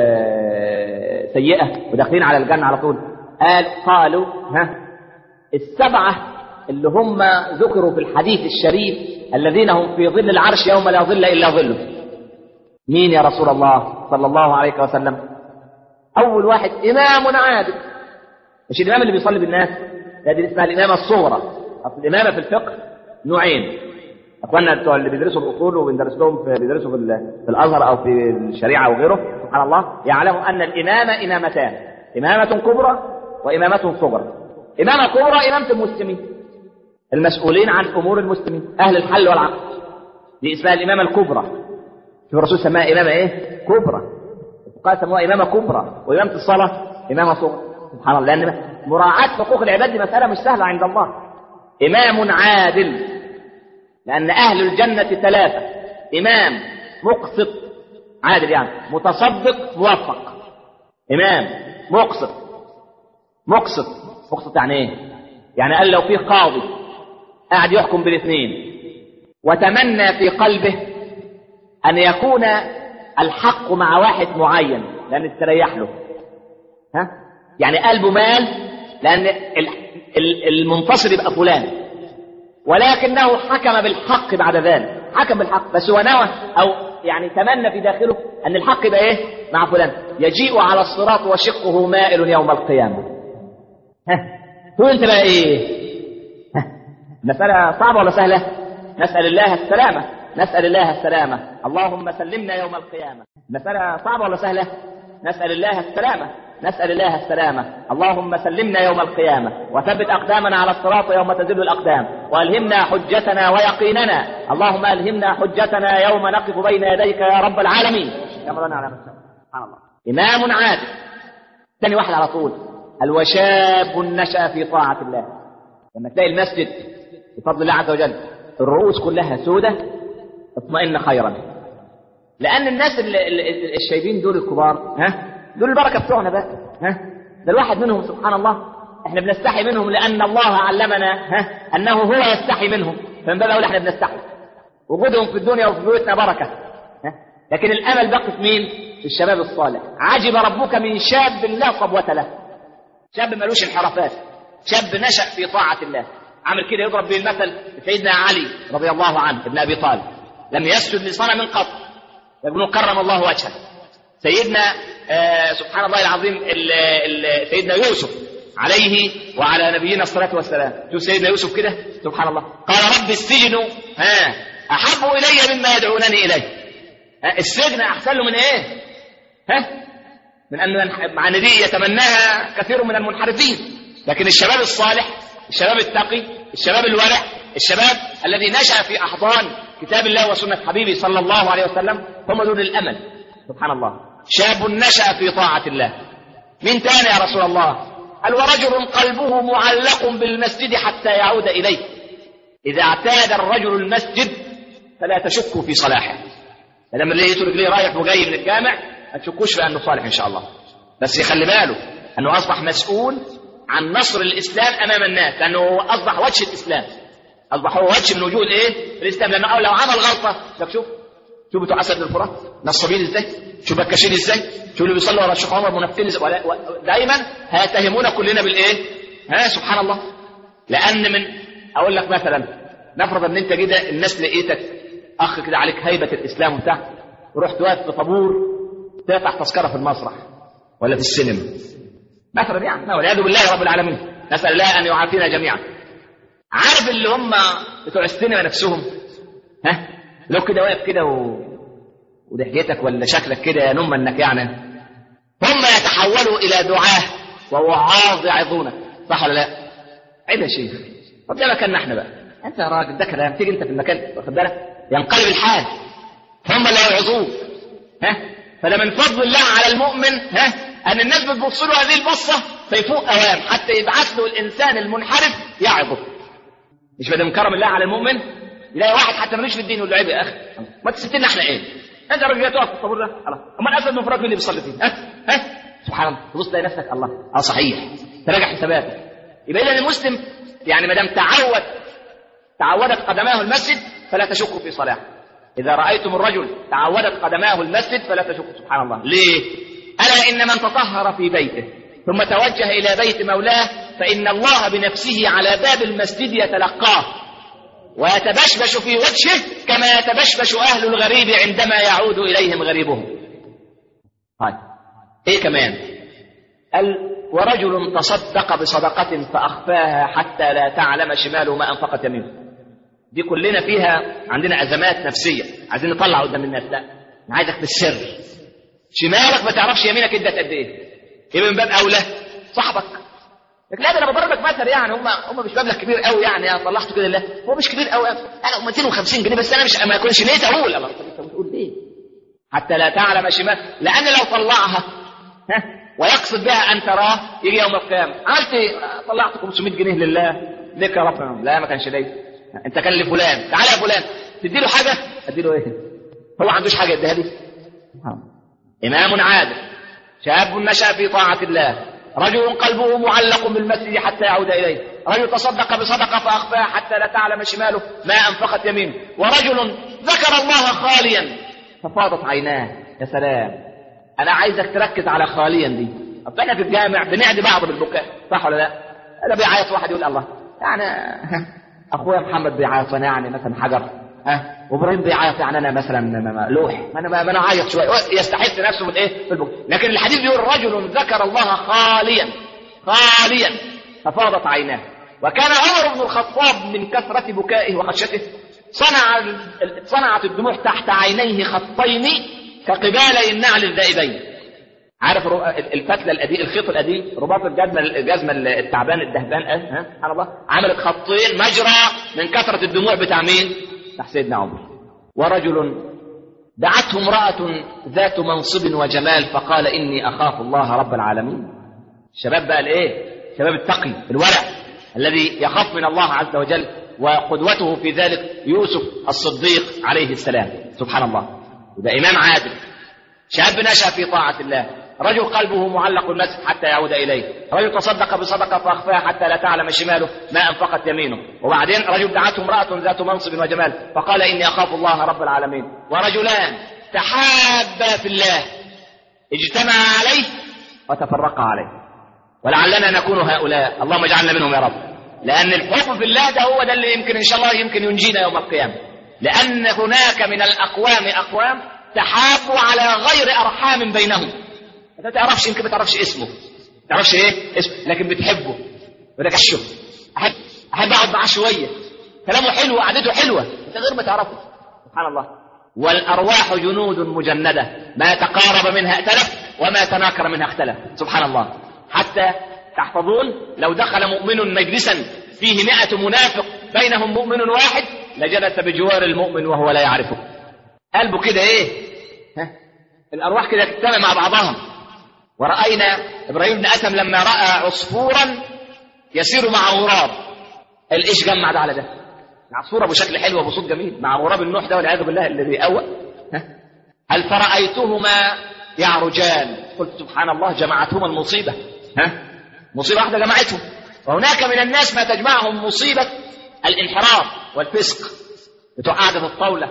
[SPEAKER 2] سيئه وداخلين على الجنه على طول قال قالوا ها السبعه اللي هم ذكروا في الحديث الشريف الذين هم في ظل العرش يوم لا ظل الا ظله مين يا رسول الله صلى الله عليه وسلم اول واحد امام عادل مش الامام اللي بيصلي بالناس لا دي اسمها الامامه الصغرى اصل الامامه في الفقه نوعين اخواننا بتوع اللي بيدرسوا الاصول وبندرس لهم في بيدرسوا في, في الازهر او في الشريعه وغيره سبحان الله يعلموا ان الامامه امامتان امامه كبرى وامامه صغرى امامه كبرى امامه المسلمين المسؤولين عن امور المسلمين اهل الحل والعقد دي اسمها الامامه الكبرى شوف الرسول سماها امامه ايه كبرى الفقهاء سموها امامه كبرى وامامه الصلاه امامه صغرى سبحان الله لان مراعاه حقوق العباد دي مساله مش سهله عند الله امام عادل لان اهل الجنه ثلاثه امام مقسط عادل يعني متصدق موفق امام مقسط مقسط مقسط يعني ايه يعني قال لو في قاضي قاعد يحكم بالاثنين وتمنى في قلبه أن يكون الحق مع واحد معين لأن استريح له ها؟ يعني قلبه مال لأن المنتصر يبقى فلان ولكنه حكم بالحق بعد ذلك حكم بالحق بس هو نوى أو يعني تمنى في داخله أن الحق يبقى إيه مع فلان يجيء على الصراط وشقه مائل يوم القيامة ها تقول أنت بقى إيه مسألة صعبة ولا سهلة نسأل الله السلامة نسأل الله السلامة اللهم سلمنا يوم القيامة مسألة صعبة ولا سهلة نسأل الله السلامة نسأل الله السلامة اللهم سلمنا يوم القيامة وثبت أقدامنا على الصراط يوم تزل الأقدام وألهمنا حجتنا ويقيننا اللهم ألهمنا حجتنا يوم نقف بين يديك يا رب العالمين يا مولانا على سبحان الله إمام عادل ثاني واحد على طول الوشاب نشأ في طاعة الله لما تلاقي المسجد بفضل الله عز وجل الرؤوس كلها سودة اطمئن خيرا لأن الناس الشايبين دول الكبار ها دول البركة بتوعنا بقى ها ده الواحد منهم سبحان الله احنا بنستحي منهم لأن الله علمنا ها أنه هو يستحي منهم فمن باب أقول احنا بنستحي وجودهم في الدنيا وفي بيوتنا بركة ها لكن الأمل بقي في مين؟ في الشباب الصالح عجب ربك من شاب لا قبوة له شاب ملوش انحرافات شاب نشأ في طاعة الله عامل كده يضرب به المثل سيدنا علي رضي الله عنه ابن ابي طالب لم يسجد لصنم قط يقول كرم الله وجهه سيدنا آه سبحان الله العظيم ال ال سيدنا يوسف عليه وعلى نبينا الصلاة والسلام شوف سيدنا يوسف كده سبحان الله قال رب السجن ها احب الي مما يدعونني اليه ها السجن احسن له من ايه ها من ان مع ان دي يتمناها كثير من المنحرفين لكن الشباب الصالح الشباب التقي الشباب الورع الشباب الذي نشا في احضان كتاب الله وسنه حبيبه صلى الله عليه وسلم هم دون الامل سبحان الله شاب نشا في طاعه الله من تاني يا رسول الله قال ورجل قلبه معلق بالمسجد حتى يعود اليه اذا اعتاد الرجل المسجد فلا تشكوا في صلاحه لما اللي يترك ليه رايح وجاي من الجامع ما تشكوش في انه صالح ان شاء الله بس يخلي باله انه اصبح مسؤول عن نصر الاسلام امام الناس لانه اصبح وجه الاسلام اصبح هو وجه من وجوه الايه الاسلام لانه لو عمل غلطه طب شوف شوف بتوع اسد الفرات نصابين ازاي شوف بكاشين ازاي شوف اللي بيصلوا ورا الشيخ عمر منافقين ازاي ولا- و- دايما هيتهمونا كلنا بالايه ها سبحان الله لان من اقول لك مثلا نفرض ان انت كده الناس لقيتك اخ كده عليك هيبه الاسلام وبتاع ورحت واقف في طابور تقطع تذكره في المسرح ولا في السينما مثلا يعني والعياذ بالله رب العالمين نسال الله ان يعافينا جميعا عارف اللي هم بتوع السينما نفسهم ها لو كده واقف كده و... ودحيتك ولا شكلك كده ينم انك يعني هم يتحولوا الى دعاه ووعاظ يعظونك صح ولا لا؟ عيب يا شيخ طب ده مكاننا احنا بقى انت يا راجل ده كلام تيجي انت في المكان واخد بالك ينقلب الحال هم اللي هيعظوك ها فده من فضل الله على المؤمن ها ان الناس بتبص له هذه البصه فيفوق اوام حتى يبعث له الانسان المنحرف يعظه مش بدل من كرم الله على المؤمن يلاقي واحد حتى ملوش في الدين يقول له عيب يا اخي ما تستنا احنا ايه انت راجل جاي تقف في الطابور ده خلاص امال اسد من فراق مين اللي بيصلي فيه ها ها سبحان الله تبص تلاقي نفسك الله اه صحيح تراجع حساباتك يبقى اذا المسلم يعني ما دام تعود تعودت قدماه المسجد فلا تشكوا في صلاته إذا رأيتم الرجل تعودت قدماه المسجد فلا تشكوا سبحان الله ليه؟ ألا إن من تطهر في بيته ثم توجه إلى بيت مولاه فإن الله بنفسه على باب المسجد يتلقاه ويتبشبش في وجهه كما يتبشبش أهل الغريب عندما يعود إليهم غريبهم طيب إيه كمان قال ورجل تصدق بصدقة فأخفاها حتى لا تعلم شماله ما أنفقت يمينه دي كلنا فيها عندنا ازمات نفسيه عايزين نطلع قدام الناس لا انا عايزك بالسر شمالك ما تعرفش يمينك ادت قد ايه يبقى من باب اولى صاحبك لكن لا ده انا بضربك مثل يعني هم هم مش مبلغ كبير قوي يعني انا طلعته كده لله هو مش كبير قوي انا 250 جنيه بس انا مش ما يكونش نيت اقول الله طب انت بتقول ليه حتى لا تعلم شمال لان لو طلعها ها ويقصد بها ان تراه يجي يوم القيامه عملت ايه طلعت 500 جنيه لله ليك يا رب لا ما كانش ليا انت كان لفلان تعالى يا فلان تديله حاجه اديله ايه هو ما عندوش حاجه يديها لي امام عادل شاب نشا في طاعه الله رجل قلبه معلق بالمسجد حتى يعود اليه رجل تصدق بصدقه فاخفاها حتى لا تعلم شماله ما انفقت يمينه ورجل ذكر الله خاليا ففاضت عيناه يا سلام انا عايزك تركز على خاليا دي طب احنا في الجامع بنعدي بعض بالبكاء صح ولا لا؟ انا بيعيط واحد يقول الله يعني اخويا محمد بيعيط وانا يعني مثلا حجر ها وابراهيم بيعيط يعني انا مثلا م- م- لوح ما انا ما انا اعيط شويه يستحث نفسه من ايه في البكاء لكن الحديث بيقول رجل ذكر الله خاليا خاليا ففاضت عيناه وكان عمر بن الخطاب من كثرة بكائه وخشيته صنع ال- صنعت الدموع تحت عينيه خطين كقبالي النعل الذائبين عارف رو- الفتله القديم الخيط القديم رباط الجزمه الجزمه التعبان الدهبان اه ها سبحان الله عملت خطين مجرى من كثره الدموع بتاع مين؟ بتاع سيدنا عمر ورجل دعته امراه ذات منصب وجمال فقال اني اخاف الله رب العالمين الشباب بقى الايه؟ شباب التقي الورع الذي يخاف من الله عز وجل وقدوته في ذلك يوسف الصديق عليه السلام سبحان الله يبقى امام عادل شاب نشا في طاعه الله رجل قلبه معلق المسجد حتى يعود اليه رجل تصدق بصدقه فاخفاها حتى لا تعلم شماله ما انفقت يمينه وبعدين رجل دعته امراه ذات منصب وجمال فقال اني اخاف الله رب العالمين ورجلان تحابا في الله اجتمعا عليه وتفرقا عليه ولعلنا نكون هؤلاء اللهم اجعلنا منهم يا رب لان الحب في الله ده هو ده اللي يمكن ان شاء الله يمكن ينجينا يوم القيامه لان هناك من الاقوام اقوام تحابوا على غير ارحام بينهم انت ما تعرفش يمكن ما تعرفش اسمه ما تعرفش ايه اسمه لكن بتحبه يقول لك اشوف احب احب اقعد معاه شويه كلامه حلو وقعدته حلوه انت غير ما تعرفه سبحان الله والارواح جنود مجنده ما تقارب منها ائتلف وما تناكر منها اختلف سبحان الله حتى تحفظون لو دخل مؤمن مجلسا فيه مئة منافق بينهم مؤمن واحد لجلس بجوار المؤمن وهو لا يعرفه قلبه كده ايه ها؟ الارواح كده تجتمع مع بعضها ورأينا ابراهيم بن ادم لما رأى عصفورا يسير مع غراب الايش جمع ده على ده عصفوره بشكل حلو وبصوت جميل مع غراب النوح ده والعياذ بالله اللي بيقوى ها؟ هل فرأيتهما يعرجان قلت سبحان الله جمعتهما المصيبة ها مصيبة واحدة جمعتهم وهناك من الناس ما تجمعهم مصيبة الانحراف والفسق بتوع قعدة الطاولة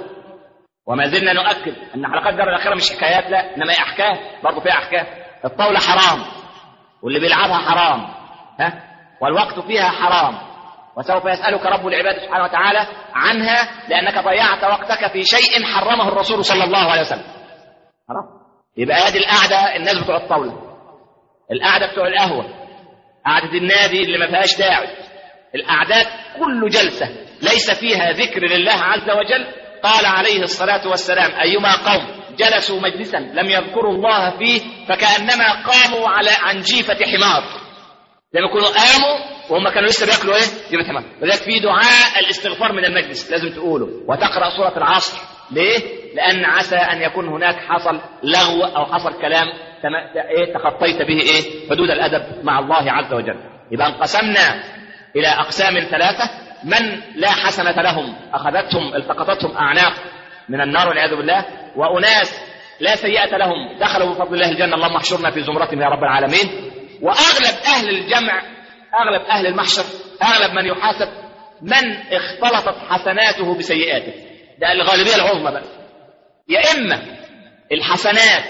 [SPEAKER 2] وما زلنا نؤكد ان حلقات الدار الاخيره مش حكايات لا انما هي احكام برضه فيها احكام الطاوله حرام واللي بيلعبها حرام ها والوقت فيها حرام وسوف يسالك رب العباد سبحانه وتعالى عنها لانك ضيعت وقتك في شيء حرمه الرسول صلى الله عليه وسلم حرام يبقى هذه القعده الناس بتوع الطاوله القعده بتوع القهوه قعده النادي اللي ما فيهاش داعي القعدات كل جلسه ليس فيها ذكر لله عز وجل قال عليه الصلاة والسلام أيما قوم جلسوا مجلسا لم يذكروا الله فيه فكأنما قاموا على عن جيفة حمار لما يكونوا قاموا وهم كانوا لسه بياكلوا ايه؟ جيفة حمار لذلك في دعاء الاستغفار من المجلس لازم تقوله وتقرأ سورة العصر ليه؟ لأن عسى أن يكون هناك حصل لغو أو حصل كلام تم... إيه تخطيت به إيه؟ حدود الأدب مع الله عز وجل يبقى انقسمنا إلى أقسام ثلاثة من لا حسنة لهم أخذتهم التقطتهم أعناق من النار والعياذ بالله وأناس لا سيئة لهم دخلوا بفضل الله الجنة اللهم احشرنا في زمرتهم يا رب العالمين وأغلب أهل الجمع أغلب أهل المحشر أغلب من يحاسب من اختلطت حسناته بسيئاته ده الغالبية العظمى بقى يا إما الحسنات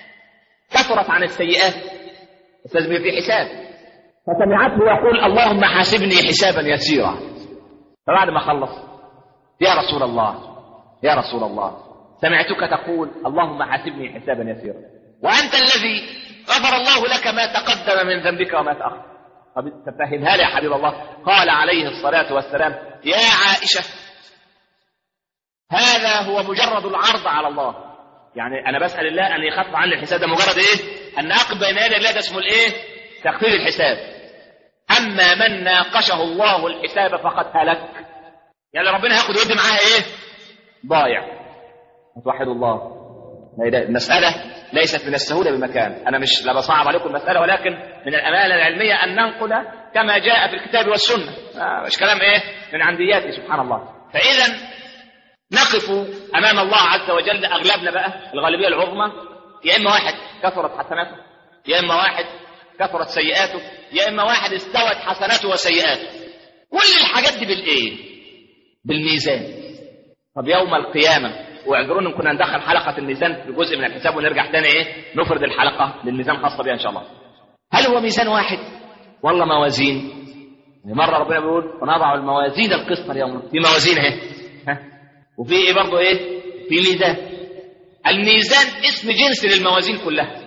[SPEAKER 2] كثرت عن السيئات بس لازم في حساب فسمعته يقول اللهم حاسبني حسابا يسيرا فبعد ما خلص يا رسول الله يا رسول الله سمعتك تقول اللهم حاسبني حسابا يسيرا وانت الذي غفر الله لك ما تقدم من ذنبك وما تاخر طب تفهمها لي يا حبيب الله قال عليه الصلاه والسلام يا عائشه هذا هو مجرد العرض على الله يعني انا بسال الله ان يخفف عني الحساب ده مجرد ايه ان اقف بين يدي الله ده اسمه الايه تخفيف الحساب اما من ناقشه الله الحساب فقد هلك يعني ربنا هياخد ودي معاها ايه ضايع توحدوا الله المسألة ليست من السهولة بمكان أنا مش لا بصعب عليكم المسألة ولكن من الأمانة العلمية أن ننقل كما جاء في الكتاب والسنة آه مش كلام إيه من عندياتي سبحان الله فإذا نقف أمام الله عز وجل أغلبنا بقى الغالبية العظمى يا إما واحد كثرت حسناته يا إما واحد كثرت سيئاته يا إما واحد استوت حسناته وسيئاته كل الحاجات دي بالإيه بالميزان طب يوم القيامة واعذروني كنا ندخل حلقة الميزان في جزء من الحساب ونرجع تاني ايه نفرد الحلقة للميزان خاصة بها ان شاء الله هل هو ميزان واحد ولا موازين مرة ربنا بيقول ونضع الموازين القسط اليوم في موازين اهي ها وفي ايه برضه ايه في ميزان الميزان اسم جنس للموازين كلها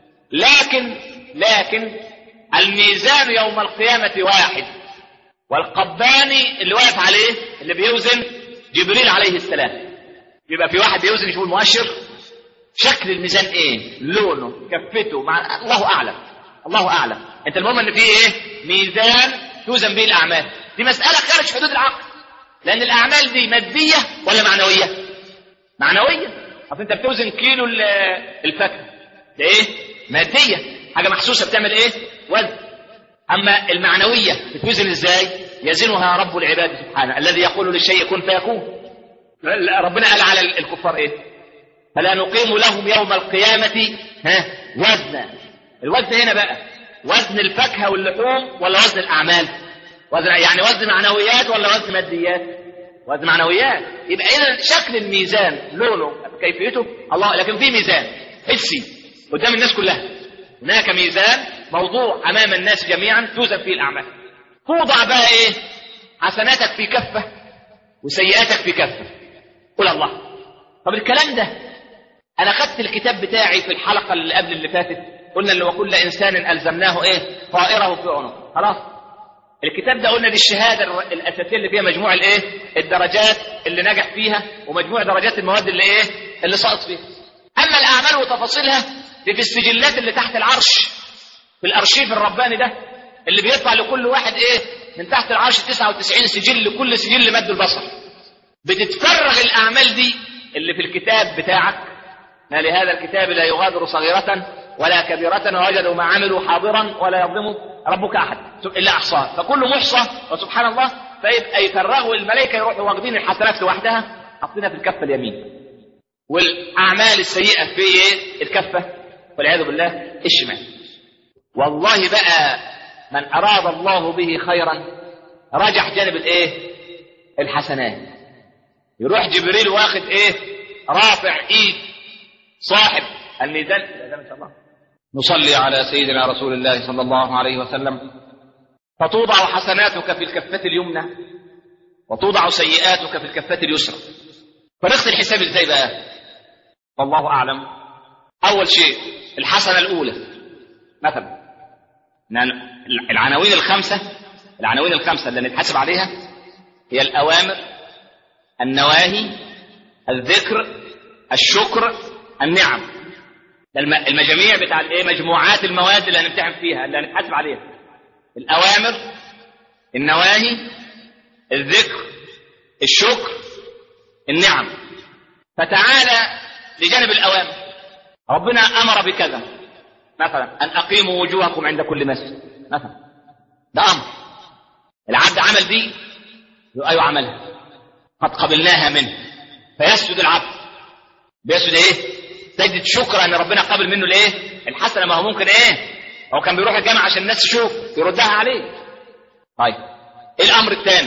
[SPEAKER 2] لكن لكن الميزان يوم القيامة واحد والقباني اللي واقف عليه اللي بيوزن جبريل عليه السلام يبقى في واحد بيوزن يشوف المؤشر شكل الميزان ايه لونه كفته مع الله اعلم الله اعلم انت المهم ان في ايه ميزان توزن به الاعمال دي مساله خارج حدود العقل لان الاعمال دي ماديه ولا معنويه معنويه اصل انت بتوزن كيلو الفاكهه ده ايه ماديه حاجه محسوسه بتعمل ايه وزن اما المعنويه بتوزن ازاي يزنها رب العباد سبحانه الذي يقول للشيء كن فيكون ربنا قال على الكفار ايه فلا نقيم لهم يوم القيامة ها وزنا الوزن هنا بقى وزن الفاكهة واللحوم ولا وزن الأعمال وزن يعني وزن معنويات ولا وزن ماديات وزن معنويات يبقى إذا شكل الميزان لونه كيفيته الله لكن في ميزان حسي قدام الناس كلها هناك ميزان موضوع أمام الناس جميعا توزن فيه الأعمال توضع بقى إيه حسناتك في كفة وسيئاتك في كفة قول الله طب الكلام ده انا خدت الكتاب بتاعي في الحلقه اللي قبل اللي فاتت قلنا اللي وكل انسان الزمناه ايه طائره في عنقه خلاص الكتاب ده قلنا دي الشهاده الر- الاساسيه اللي فيها مجموع الايه الدرجات اللي نجح فيها ومجموع درجات المواد اللي ايه اللي سقط فيها اما الاعمال وتفاصيلها دي في السجلات اللي تحت العرش في الارشيف الرباني ده اللي بيطلع لكل واحد ايه من تحت العرش 99 سجل لكل سجل مد البصر بتتفرغ الاعمال دي اللي في الكتاب بتاعك ما لهذا الكتاب لا يغادر صغيرة ولا كبيرة ووجدوا ما عملوا حاضرا ولا يظلم ربك أحد إلا أحصاه فكل محصى وسبحان الله فيبقى يفرغوا الملائكة يروحوا واخدين الحسنات لوحدها حاطينها في الكفة اليمين والأعمال السيئة في إيه؟ الكفة والعياذ بالله الشمال والله بقى من أراد الله به خيرا رجح جانب الإيه الحسنات يروح جبريل واخد إيه رافع إيد صاحب الميزان الأذان إن شاء الله نصلي على سيدنا رسول الله صلى الله عليه وسلم فتوضع حسناتك في الكفة اليمنى وتوضع سيئاتك في الكفة اليسرى طريقة الحساب ازاي بقى والله أعلم أول شيء الحسنة الأولى مثلا نعم، العناوين الخمسة العناوين الخمسة اللي نتحاسب عليها هي الأوامر النواهي الذكر الشكر النعم ده الم- المجاميع بتاع الايه مجموعات المواد اللي هنمتحن فيها اللي هنتحاسب عليها الاوامر النواهي الذكر الشكر النعم فتعالى لجانب الاوامر ربنا امر بكذا مثلا ان اقيموا وجوهكم عند كل مسجد مثلا ده امر العبد عمل دي يقول ايوه عملها قد قبلناها منه فيسجد العبد بيسجد ايه سجدة شكر ان ربنا قبل منه الايه الحسنه ما هو ممكن ايه هو كان بيروح الجامع عشان الناس تشوف يردها عليه طيب ايه الامر الثاني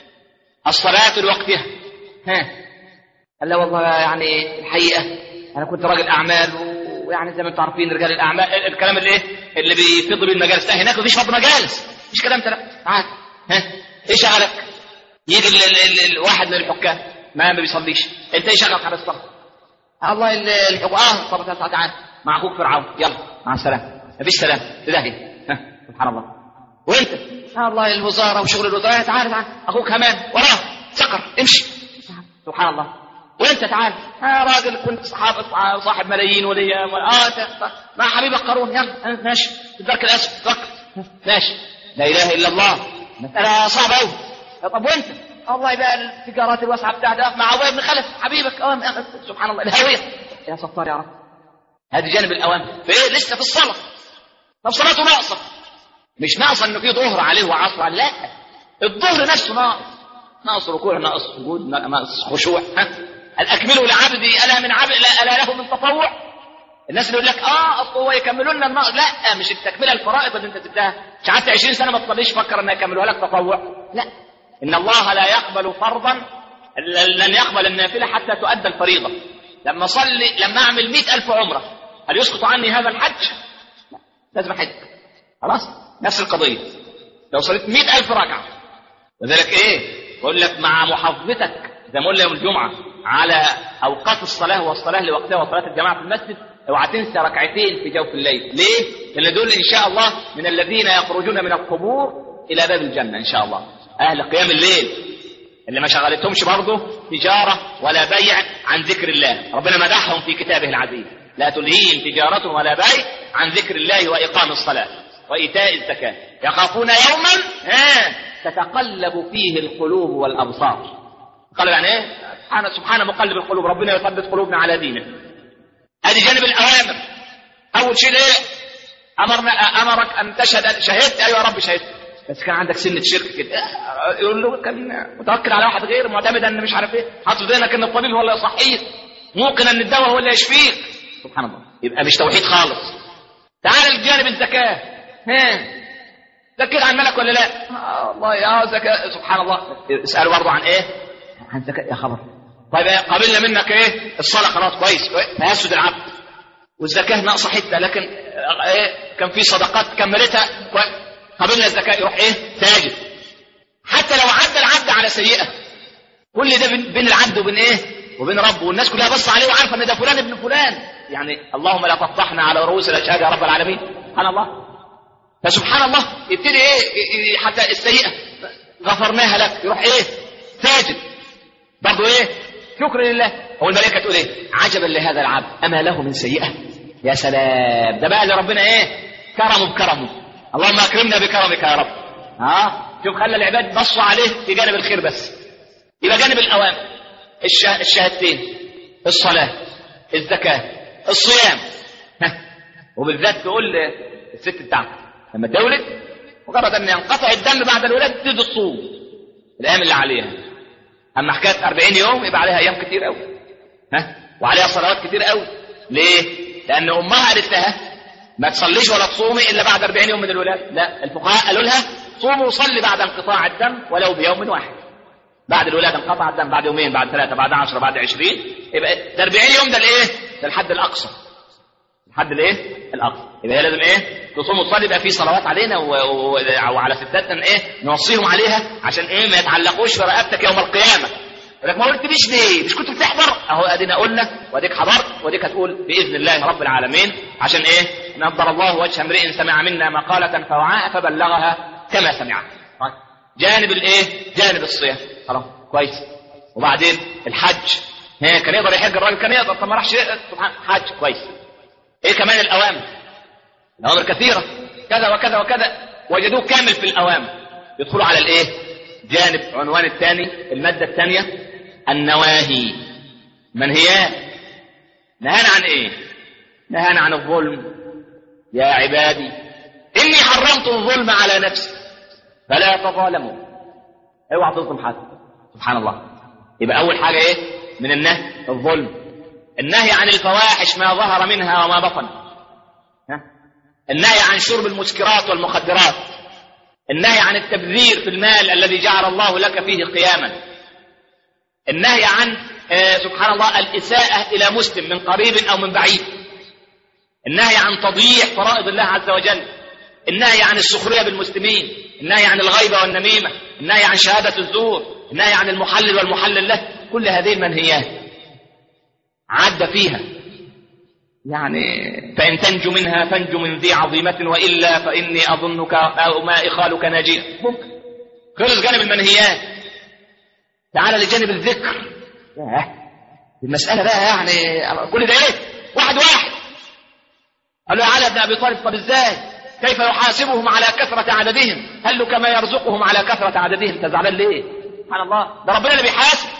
[SPEAKER 2] الصلاه لوقتها ها قال لا والله يعني الحقيقه انا كنت راجل اعمال و- ويعني زي ما انتم عارفين رجال الاعمال الكلام اللي ايه اللي بيفض بيه المجالس لا هناك مفيش فض مجالس مش كلام لا تعال ها ايه شغلك يجي ال- ال- ال- الواحد من الحكام ما ما بيصليش انت ايه شغلك على الصلاه الله ال- الحكم اه طب تعال تعال مع اخوك فرعون يلا مع السلامه مفيش سلام تدهي ها سبحان الله وانت آه الله الوزاره وشغل الوزاره تعال تعال اخوك همان وراه سكر امشي سبحان الله وانت تعال آه راجل كنت صحاب صاحب ملايين وليا اه ت- مع حبيبك قارون يلا آه، ماشي في الدرك الاسود درك ماشي لا اله الا الله مساله صعبه قوي طب وانت الله بقى التجارات الواسعه بتاعتك مع ابويا بن خلف حبيبك اه سبحان الله الهويه يا ستار يا رب هذه جانب الاوامر فايه لسه في الصلاه طب صلاته ناقصه مش ناقصه انه في ظهر عليه وعصر عليه. لا الظهر نفسه ناقص ناقص ركوع ناقص سجود ناقص خشوع ها الاكمله لعبدي الا من عبد لا الا له من تطوع الناس اللي يقول لك اه اصل هو يكملوا لنا الناقص لا مش التكمله الفرائض اللي انت سبتها مش قعدت 20 سنه ما تصليش فكر ان يكملوها لك تطوع لا ان الله لا يقبل فرضا لن يقبل النافله حتى تؤدى الفريضه لما صلي لما اعمل مئة ألف عمره هل يسقط عني هذا الحج؟ لا لازم احج خلاص نفس القضيه لو صليت مئة ألف ركعه وذلك ايه بقول لك مع محافظتك زي ما قلنا يوم الجمعه على اوقات الصلاه والصلاه لوقتها وصلاه الجماعه في المسجد اوعى تنسى ركعتين في جوف الليل ليه لان دول ان شاء الله من الذين يخرجون من القبور الى باب الجنه ان شاء الله اهل قيام الليل اللي ما شغلتهمش برضه تجاره ولا بيع عن ذكر الله ربنا مدحهم في كتابه العزيز لا تلهيهم تجاره ولا بيع عن ذكر الله واقام الصلاه وايتاء الزكاه يخافون يوما ها تتقلب فيه القلوب والابصار قال يعني ايه سبحان سبحان مقلب القلوب ربنا يثبت قلوبنا على دينه هذه جانب الاوامر اول شيء ايه امرنا امرك ان تشهد شهدت ايوه يا رب شهدت بس كان عندك سنه شرك كده يقول له كان متوكل على واحد غير معتمد ان مش عارف ايه حاطط في ذهنك ان الطبيب هو اللي يصحيك موقن ان الدواء هو اللي يشفيك سبحان الله يبقى مش توحيد خالص تعال لجانب الزكاه ها زكيت عن ملك ولا لا؟ آه الله يا زكاة سبحان الله اسألوا برضه عن ايه؟ عن زكاة يا خبر طيب إيه؟ قابلنا منك ايه؟ الصلاة خلاص كويس فيسجد العبد والزكاة ناقصة حتة لكن آه، ايه كان في صدقات كملتها كويس قابلنا الزكاة يروح ايه؟ ساجد حتى لو عدى العبد على سيئة كل ده بين بين العبد وبين ايه؟ وبين ربه والناس كلها بص عليه وعارفه ان ده فلان ابن فلان يعني اللهم لا تفضحنا على رؤوس الاشهاد يا رب العالمين سبحان الله فسبحان الله يبتدي ايه حتى السيئه غفرناها لك يروح ايه ساجد برضه ايه شكر لله هو الملائكه تقول ايه عجبا لهذا العبد اما له من سيئه يا سلام ده بقى اللي ربنا ايه كرمه بكرمه اللهم اكرمنا بكرمك يا رب ها شوف خلى العباد بصوا عليه في جانب الخير بس يبقى جانب الاوامر الشه... الشهادتين الصلاه الزكاه الصيام ها وبالذات تقول الست بتاعتك لما تولد مجرد ان ينقطع الدم بعد الولاده تبتدي تصوم الايام اللي عليها اما حكايه 40 يوم يبقى عليها ايام كتير قوي ها وعليها صلوات كتير قوي ليه؟ لان امها قالت لها ما تصليش ولا تصومي الا بعد 40 يوم من الولاده لا الفقهاء قالوا لها صومي وصلي بعد انقطاع الدم ولو بيوم واحد بعد الولاده انقطع الدم بعد يومين بعد ثلاثه بعد 10 بعد 20 يبقى ده 40 يوم ده الايه؟ ده الحد الاقصى الحد الايه؟ الاقصى يبقى هي لازم ايه؟ تصوم وتصلي يبقى في صلوات علينا و... و... وعلى ستاتنا ايه؟ نوصيهم عليها عشان ايه ما يتعلقوش في رقبتك يوم القيامه يقول لك ما قلتليش ليه؟ مش كنت بتحضر؟ اهو ادينا قلنا واديك حضرت واديك هتقول باذن الله رب العالمين عشان ايه؟ نظر الله وجه امرئ سمع منا مقالة فوعاها فبلغها كما سمعها. طيب. جانب الايه؟ جانب الصيام. خلاص كويس. وبعدين الحج. ها كان يقدر يحج الراجل كان يقدر طب ما راحش سبحان حج كويس. ايه كمان الاوامر؟ الاوامر كثيرة كذا وكذا وكذا وجدوه كامل في الاوامر. يدخلوا على الايه؟ جانب عنوان الثاني المادة الثانية النواهي منهيات نهانا عن ايه نهانا عن الظلم يا عبادي اني حرمت الظلم على نفسي فلا تظالموا اوعى تظلم حد سبحان الله يبقى اول حاجه ايه من النهي الظلم النهي عن الفواحش ما ظهر منها وما بطن ها؟ النهي عن شرب المسكرات والمخدرات النهي عن التبذير في المال الذي جعل الله لك فيه قياما النهي عن آه سبحان الله الإساءة إلى مسلم من قريب أو من بعيد النهي عن تضييع فرائض الله عز وجل النهي عن السخرية بالمسلمين النهي عن الغيبة والنميمة النهي عن شهادة الزور النهي عن المحلل والمحلل له كل هذه المنهيات عد فيها يعني فإن تنجو منها فانجو من ذي عظيمة وإلا فإني أظنك أو ما إخالك ناجيا ممكن خلص جانب المنهيات تعال لجانب الذكر ياه المسألة بقى يعني كل ده ايه واحد واحد قال له يا علي بن ابي طالب طب ازاي كيف يحاسبهم على كثرة عددهم هل كما يرزقهم على كثرة عددهم انت زعلان ليه سبحان الله ده ربنا اللي بيحاسب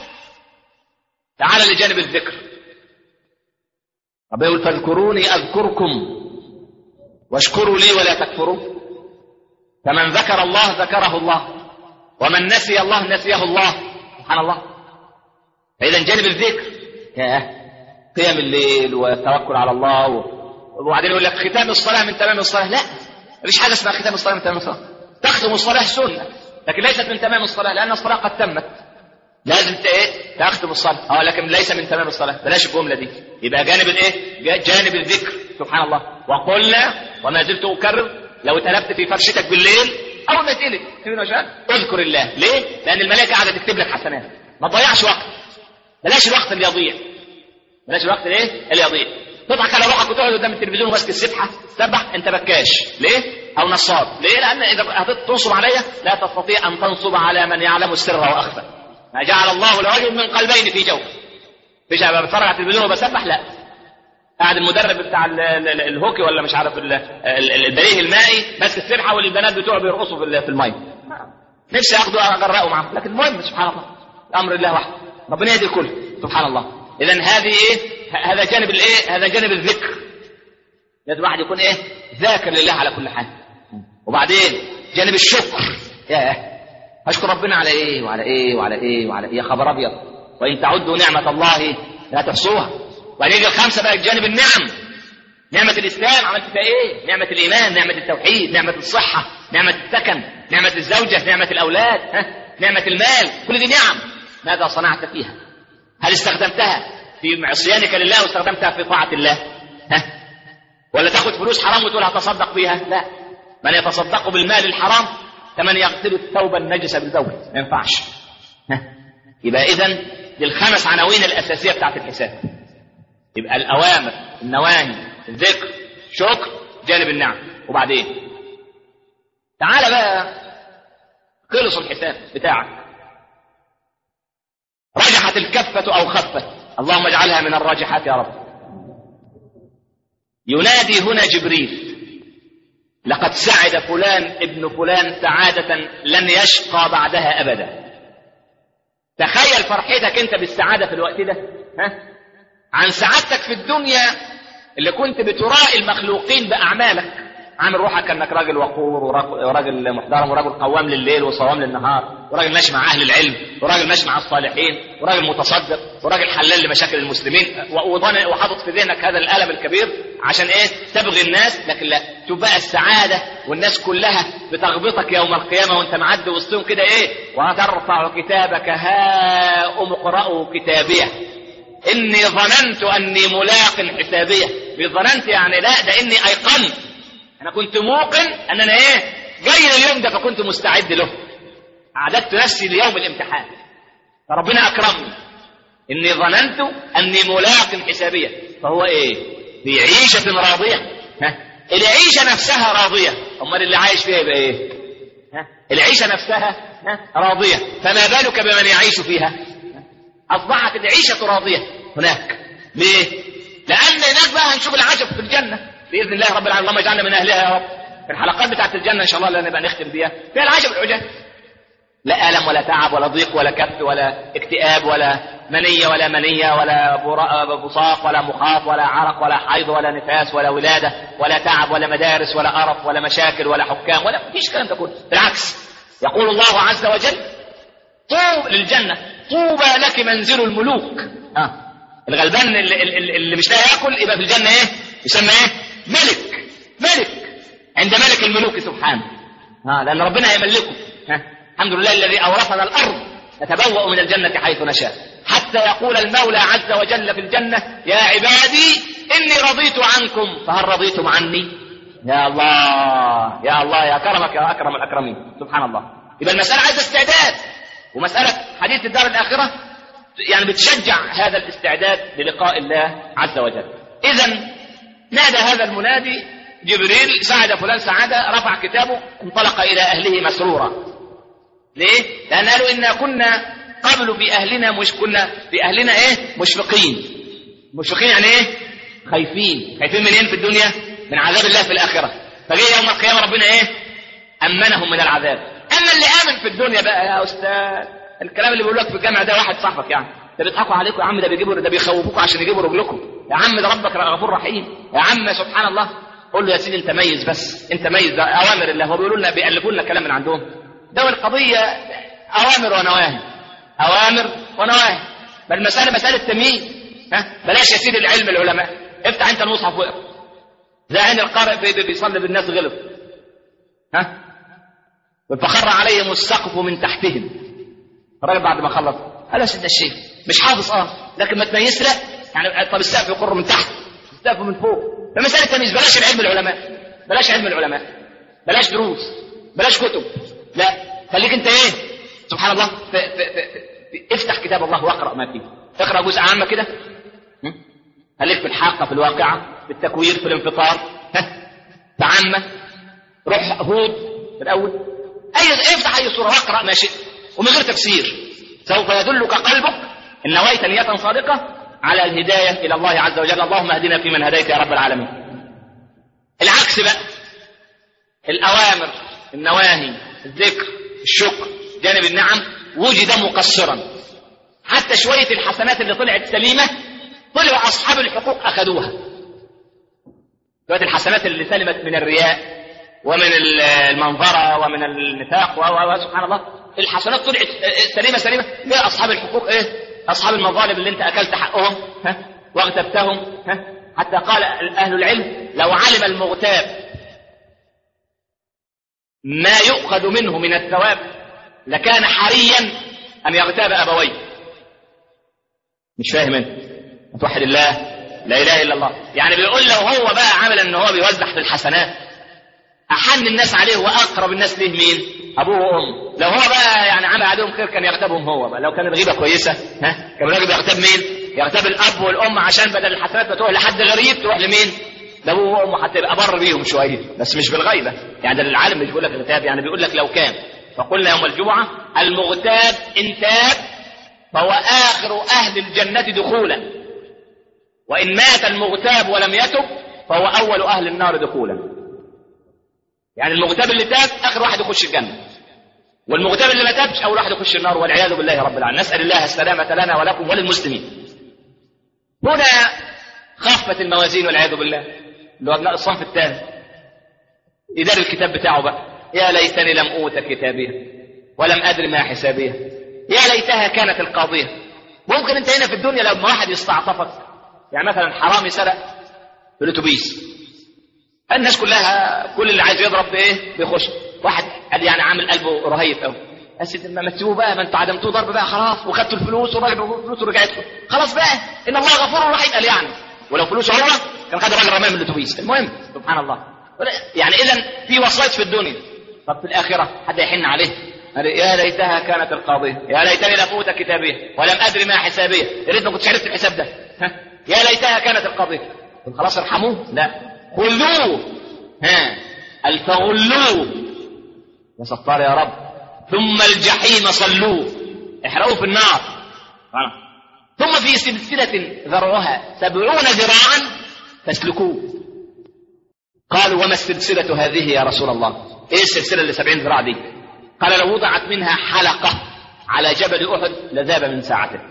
[SPEAKER 2] تعال لجانب الذكر ربنا يقول فاذكروني اذكركم واشكروا لي ولا تكفروا فمن ذكر الله ذكره الله ومن نسي الله نسيه الله سبحان الله فإذا جانب الذكر ياه قيام الليل والتوكل على الله و... وبعدين يقول لك ختام الصلاة من تمام الصلاة لا مفيش حاجة اسمها ختام الصلاة من تمام الصلاة تختم الصلاة سنة لكن ليست من تمام الصلاة لأن الصلاة قد تمت لازم ايه تختم الصلاة اه لكن ليس من تمام الصلاة بلاش الجملة دي يبقى جانب الايه جانب الذكر سبحان الله وقلنا وما زلت أكرر لو اتقلبت في فرشتك بالليل اول ما تقلب تقول اذكر الله ليه لان الملائكه قاعده تكتب لك حسنات ما تضيعش وقت بلاش الوقت اللي يضيع بلاش الوقت الايه اللي يضيع تضحك على روحك وتقعد قدام التلفزيون وماسك السبحه تسبح انت بكاش ليه او نصاب ليه لان اذا تنصب عليا لا تستطيع ان تنصب على من يعلم السر واخفى ما جعل الله لرجل من قلبين في جوف مش ابقى بتفرج على التلفزيون وبسبح لا قاعد المدرب بتاع الهوكي ولا مش عارف البليه المائي ماسك السبحه والبنات بتوعه بيرقصوا في الميه نفسي اخده اغرقه معاهم لكن المهم سبحان الله امر الله وحده ربنا يهدي الكل سبحان الله اذا هذه ايه هذا جانب الايه هذا جانب الذكر لازم الواحد يكون ايه ذاكر لله على كل حال وبعدين جانب الشكر ياه اشكر ربنا على ايه وعلى ايه وعلى ايه وعلى ايه يا خبر ابيض وان تعدوا نعمه الله لا تحصوها وبعدين يجي الخمسه بقى جانب النعم نعمة الإسلام عملت فيها إيه؟ نعمة الإيمان، نعمة التوحيد، نعمة الصحة، نعمة السكن، نعمة الزوجة، نعمة الأولاد، ها؟ نعمة المال، كل دي نعم. ماذا صنعت فيها؟ هل استخدمتها في عصيانك لله واستخدمتها في طاعة الله؟ ها؟ ولا تاخد فلوس حرام وتقول هتصدق بيها؟ لا. من يتصدق بالمال الحرام كمن يغسل الثوب النجس بالبول، ما ينفعش. ها؟ يبقى إذا دي الخمس عناوين الأساسية بتاعت الحساب. يبقى الأوامر، النواهي، الذكر شكر جانب النعم وبعدين تعال بقى خلص الحساب بتاعك رجحت الكفة أو خفت اللهم اجعلها من الراجحات يا رب ينادي هنا جبريل لقد سعد فلان ابن فلان سعادة لن يشقى بعدها أبدا تخيل فرحتك انت بالسعادة في الوقت ده ها؟ عن سعادتك في الدنيا اللي كنت بترائي المخلوقين بأعمالك عامل روحك انك راجل وقور وراجل محترم وراجل قوام لليل وصوام للنهار وراجل ماشي مع اهل العلم وراجل ماشي مع الصالحين وراجل متصدق وراجل حلال لمشاكل المسلمين وحاطط في ذهنك هذا الالم الكبير عشان ايه تبغي الناس لكن لا شوف بقى السعاده والناس كلها بتغبطك يوم القيامه وانت معدي وسطهم كده ايه وترفع كتابك هاؤم اقرأوا كتابيه اني ظننت اني ملاق حسابيه ظننت يعني لا ده اني ايقنت انا كنت موقن ان انا ايه جاي اليوم ده فكنت مستعد له اعددت نفسي ليوم الامتحان فربنا اكرمني اني ظننت اني ملاق حسابيه فهو ايه في عيشه راضيه ها العيشه نفسها راضيه امال اللي عايش فيها يبقى ايه ها العيشه نفسها ها راضيه فما بالك بمن يعيش فيها اصبحت العيشه راضيه هناك ليه لان هناك بقى هنشوف العجب في الجنه باذن الله رب العالمين اللهم اجعلنا من اهلها يا رب في الحلقات بتاعت الجنه ان شاء الله اللي نبقى نختم بيها فيها العجب العجاب لا الم ولا تعب ولا ضيق ولا كبت ولا اكتئاب ولا منيه ولا منيه ولا بصاق ولا مخاط ولا عرق ولا حيض ولا نفاس ولا ولاده ولا تعب ولا مدارس ولا قرف ولا مشاكل ولا حكام ولا مفيش الكلام ده كله بالعكس يقول الله عز وجل طوب للجنه طوبى لك منزل الملوك آه. الغلبان اللي, اللي, اللي مش لاقي ياكل يبقى في الجنه ايه يسمى ايه ملك ملك عند ملك الملوك سبحانه ها لأن ربنا يملكه ها الحمد لله الذي أورثنا الأرض نتبوأ من الجنة حيث نشاء حتى يقول المولى عز وجل في الجنة يا عبادي إني رضيت عنكم فهل رضيتم عني يا الله يا الله يا كرمك يا أكرم الأكرمين سبحان الله يبقى المسألة عايزة استعداد ومسألة حديث الدار الآخرة يعني بتشجع هذا الاستعداد للقاء الله عز وجل إذا نادى هذا المنادي جبريل سعد فلان سعادة رفع كتابه انطلق إلى أهله مسرورا ليه؟ لأن قالوا إنا كنا قبل بأهلنا مش كنا بأهلنا إيه؟ مشفقين مشفقين يعني إيه؟ خايفين خايفين منين في الدنيا؟ من عذاب الله في الآخرة فجاء يوم القيامة ربنا إيه؟ أمنهم من العذاب أما اللي آمن في الدنيا بقى يا أستاذ الكلام اللي بيقول لك في الجامع ده واحد صاحبك يعني ده بيضحكوا عليكم يا عم ده بيجيبوا ده بيخوفوكوا عشان يجيبوا رجلكم يا عم ده ربك غفور رحيم يا عم سبحان الله قول له يا سيدي انت ميز بس انت ميز ده اوامر الله هو بيقولوا لنا بيألفوا لنا كلام من عندهم ده القضيه اوامر ونواهي اوامر ونواهي بل المساله مساله تمييز ها بلاش يا سيدي العلم العلماء افتح انت المصحف واقرا زي عين القارئ بيصلي بالناس غلط ها فخر عليهم السقف من تحتهم الراجل بعد ما خلص قال يا سيدنا الشيخ مش حافظ اه لكن ما تميز لا يعني طب السقف يقر من تحت السقف من فوق فمسألة تمييز بلاش العلم العلماء بلاش علم العلماء بلاش دروس بلاش كتب لا خليك انت ايه سبحان الله ف... ف... ف... افتح كتاب الله واقرا ما فيه اقرا جزء عامه كده خليك في الحاقه في الواقعه في التكوير في الانفطار في عامه روح هود في الاول اي افتح اي صوره واقرا ما شئت ومن غير تفسير سوف يدلك قلبك ان نويت نيه صادقه على الهدايه الى الله عز وجل اللهم اهدنا فيمن هديت يا رب العالمين العكس بقى الاوامر النواهي الذكر الشكر جانب النعم وجد مقصرا حتى شويه الحسنات اللي طلعت سليمه طلع اصحاب الحقوق اخذوها شويه الحسنات اللي سلمت من الرياء ومن المنظره ومن النفاق وسبحان الله الحسنات طلعت سليمه سليمه ليه اصحاب الحقوق ايه اصحاب المظالم اللي انت اكلت حقهم ها واغتبتهم ها حتى قال اهل العلم لو علم المغتاب ما يؤخذ منه من الثواب لكان حريا ان يغتاب ابويه مش فاهم انت توحد الله لا اله الا الله يعني بيقول لو هو بقى عمل ان هو بيوزع في الحسنات احن الناس عليه واقرب الناس ليه مين ابوه وامه لو هو بقى يعني عمل عليهم خير كان يغتابهم هو بقى لو كان الغيبه كويسه ها كان الراجل بيغتاب مين يغتاب الاب والام عشان بدل الحسنات ما تروح لحد غريب تروح لمين ده ابوه وامه هتبقى بر بيهم شويه بس مش بالغيبه يعني ده العالم مش بيقول لك اغتاب يعني بيقول لك لو كان فقلنا يوم الجمعه المغتاب ان تاب فهو اخر اهل الجنه دخولا وان مات المغتاب ولم يتب فهو اول اهل النار دخولا يعني المغتاب اللي تاب اخر واحد يخش الجنه والمغتاب اللي ما تابش اول واحد يخش النار والعياذ بالله رب العالمين نسال الله السلامه لنا ولكم وللمسلمين هنا خفت الموازين والعياذ بالله اللي هو ابناء الصنف الثاني إدار الكتاب بتاعه بقى يا ليتني لم أوت كتابيه ولم أدر ما حسابيه يا ليتها كانت القاضية ممكن أنت هنا في الدنيا لما واحد يستعطفك يعني مثلا حرامي سرق في الأتوبيس الناس كلها كل اللي عايز يضرب بايه بيخش واحد قال يعني عامل قلبه رهيب قوي بس ما تسيبوه بقى ما انتوا عدمتوه ضرب بقى خلاص وخدتوا الفلوس والراجل فلوسه رجعت له خلاص بقى ان الله غفور رحيم قال يعني ولو فلوسه هو كان خد الراجل رماه من الاتوبيس المهم سبحان الله يعني اذا في وسائط في الدنيا طب في الاخره حد يحن عليه قال يا ليتها كانت القاضيه يا ليتني لم اوت كتابيه ولم ادري ما حسابيه يا ريت ما كنتش عرفت الحساب ده ها يا ليتها كانت القاضيه طب خلاص ارحموه لا خذوه ها الفغلوه يا ستار يا رب ثم الجحيم صلوه احرقوه في النار ثم في سلسلة ذرعها سبعون ذراعا فاسلكوه قالوا وما السلسلة هذه يا رسول الله ايه السلسلة اللي سبعين ذراع دي قال لو وضعت منها حلقة على جبل أحد لذاب من ساعته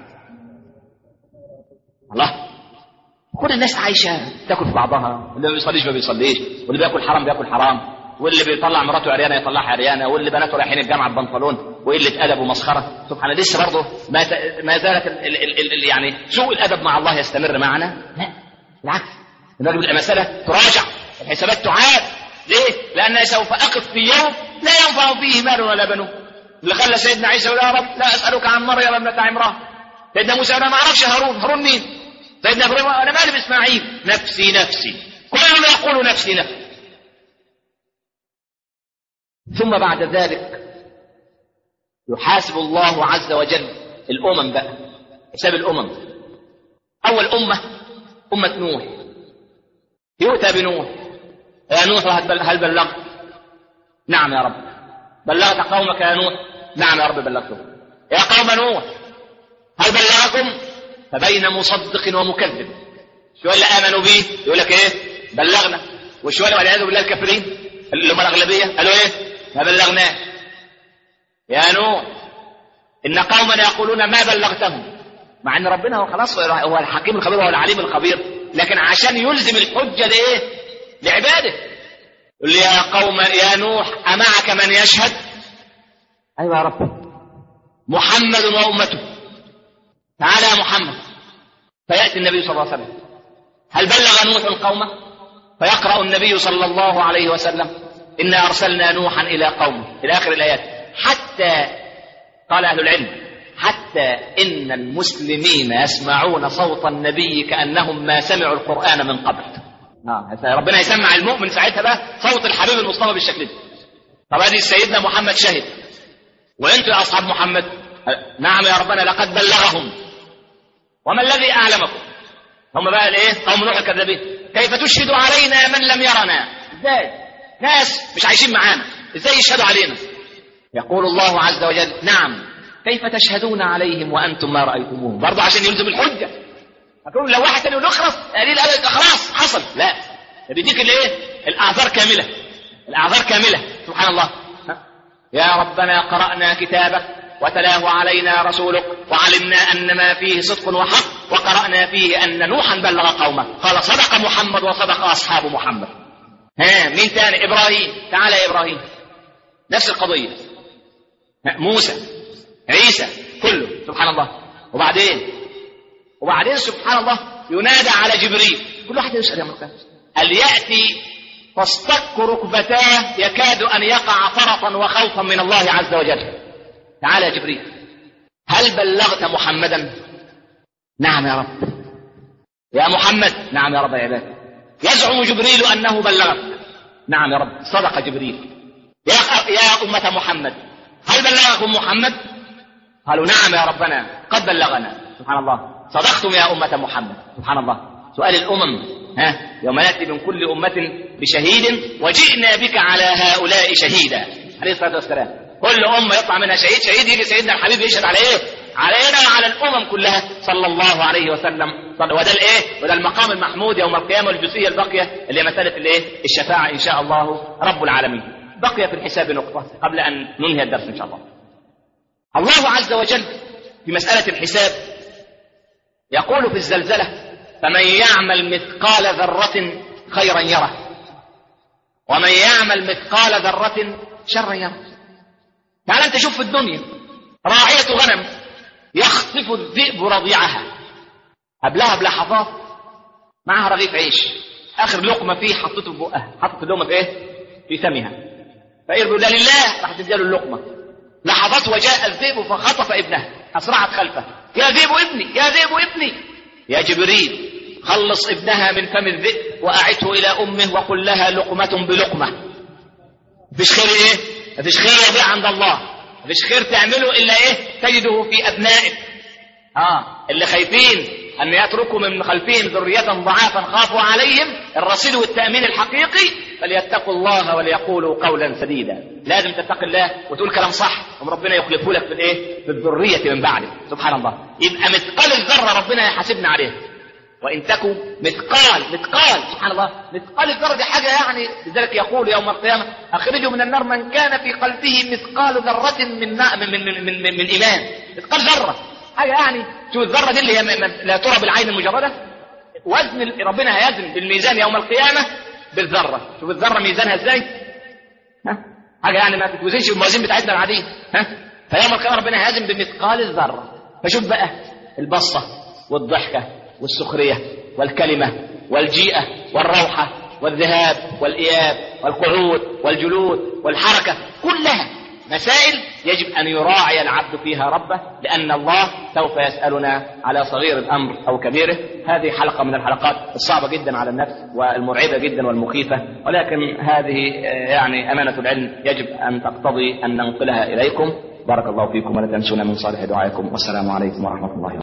[SPEAKER 2] الله كل الناس عايشة تاكل في بعضها اللي ما بيصليش ما بيصليش واللي بياكل حرام بياكل حرام واللي بيطلع مراته عريانه يطلعها عريانه واللي بناته رايحين الجامعه ببنطلون وقله ادب ومسخره سبحان الله لسه برضه ما ت... ما زالت ال... ال... ال... ال... يعني سوء الادب مع الله يستمر معنا لا بالعكس الراجل المساله تراجع الحسابات تعاد ليه؟ لأنني سوف أقف في يوم لا ينفع فيه مال ولا بنون اللي خلى سيدنا عيسى يقول يا رب لا أسألك عن مريم ابنة عمران سيدنا موسى أنا ما أعرفش هارون هارون مين؟ سيدنا إبراهيم أنا مالي بإسماعيل نفسي نفسي كل يقول نفسي نفسي ثم بعد ذلك يحاسب الله عز وجل الأمم بقى حساب الأمم أول أمة أمة نوح يؤتى بنوح يا نوح هل بلغت؟ نعم يا رب بلغت قومك يا نوح؟ نعم يا رب بلغتهم يا قوم نوح هل بلغكم؟ فبين مصدق ومكذب شو اللي آمنوا به يقول لك إيه؟ بلغنا وشو والعياذ بالله الكافرين اللي هم الأغلبية قالوا إيه؟ ما بلغناه يا نوح إن قوما يقولون ما بلغتهم مع ان ربنا هو خلاص هو الحكيم الخبير وهو العليم الخبير لكن عشان يلزم الحجه لايه؟ لعباده يقول لي يا قوم يا نوح امعك من يشهد؟ ايوه يا رب محمد وامته تعالى يا محمد فياتي النبي صلى الله عليه وسلم هل بلغ نوح القوم؟ فيقرا النبي صلى الله عليه وسلم انا ارسلنا نوحا الى قومه الى اخر الايات حتى قال اهل العلم حتى إن المسلمين يسمعون صوت النبي كأنهم ما سمعوا القرآن من قبل آه. ربنا يسمع المؤمن ساعتها بقى صوت الحبيب المصطفى بالشكل ده طب هذه سيدنا محمد شهد وانتم يا اصحاب محمد نعم يا ربنا لقد بلغهم وما الذي اعلمكم هم بقى الايه قوم نوح الكذابين كيف تشهد علينا من لم يرنا ازاي ناس مش عايشين معانا ازاي يشهدوا علينا يقول الله عز وجل نعم كيف تشهدون عليهم وانتم ما رايتموهم برضه عشان يلزم الحجه اقول لو واحد تاني يقول اخرس قليل ابدا خلاص حصل لا بيديك الايه الاعذار كامله الاعذار كامله سبحان الله يا ربنا قرانا كتابك وتلاه علينا رسولك وعلمنا ان ما فيه صدق وحق وقرانا فيه ان نوحا بلغ قومه قال صدق محمد وصدق اصحاب محمد ها مين تاني ابراهيم تعالى يا ابراهيم نفس القضيه موسى عيسى كله سبحان الله وبعدين وبعدين سبحان الله ينادى على جبريل كل واحد يسأل يا مكان هل يأتي تصطك ركبتاه يكاد أن يقع فرطا وخوفا من الله عز وجل تعال يا جبريل هل بلغت محمدا نعم يا رب يا محمد نعم يا رب يا عباد يزعم جبريل أنه بلغك نعم يا رب صدق جبريل يا, يا أمة محمد هل بلغكم محمد قالوا نعم يا ربنا قد بلغنا سبحان الله صدقتم يا أمة محمد سبحان الله سؤال الأمم ها يوم ناتي من كل امه بشهيد وجئنا بك على هؤلاء شهيدا عليه الصلاه والسلام كل امه يطلع منها شهيد شهيد يجي سيدنا الحبيب يشهد على ايه علينا وعلى الامم كلها صلى الله عليه وسلم وده الايه وده المقام المحمود يوم القيامه والجزئيه الباقيه اللي هي مساله الايه الشفاعه ان شاء الله رب العالمين بقي في الحساب نقطه قبل ان ننهي الدرس ان شاء الله الله عز وجل في مساله الحساب يقول في الزلزله فمن يعمل مثقال ذره خيرا يره ومن يعمل مثقال ذره شرا يره تعال انت شوف في الدنيا راعيه غنم يخطف الذئب رضيعها قبلها بلحظات معها رغيف عيش اخر لقمه فيه حطته في بقها حطت اللقمه في ايه؟ في فمها فقال بيقول ده لله راح تديله اللقمه لحظات وجاء الذئب فخطف ابنها اسرعت خلفه يا ذئب ابني يا ذئب ابني يا جبريل خلص ابنها من فم الذئب واعده الى امه وقل لها لقمه بلقمه مفيش خير ايه؟ مفيش خير يضيع عند الله مفيش خير تعمله الا ايه تجده في ابنائك اه اللي خايفين ان يتركوا من خلفهم ذريه ضعافا خافوا عليهم الرصيد والتامين الحقيقي فليتقوا الله وليقولوا قولا سديدا لازم تتقي الله وتقول كلام صح ثم ربنا يخلفه لك في الايه في الذريه من بعدك سبحان الله يبقى مثقال الذره ربنا يحاسبنا عليه وان تكن مثقال مثقال سبحان الله مثقال الذره دي حاجه يعني لذلك يقول يوم القيامه اخرجوا من النار من كان في قلبه مثقال ذره من من من من, من, من ايمان مثقال ذره حاجه يعني شوف الذره دي اللي هي لا ترى بالعين المجرده وزن ربنا هيزن بالميزان يوم القيامه بالذره شوف الذره ميزانها ازاي ها حاجه يعني ما تتوزنش بالموازين بتاعتنا العاديه ها فيوم القيامه ربنا هيزن بمثقال الذره فشوف بقى البصه والضحكه والسخريه والكلمه والجيئه والروحه والذهاب والاياب والقعود والجلود والحركه كلها مسائل يجب ان يراعي العبد فيها ربه لان الله سوف يسالنا على صغير الامر او كبيره هذه حلقه من الحلقات الصعبه جدا على النفس والمرعبه جدا والمخيفه ولكن هذه يعني امانه العلم يجب ان تقتضي ان ننقلها اليكم بارك الله فيكم ولا تنسونا من صالح دعائكم والسلام عليكم ورحمه الله وبركاته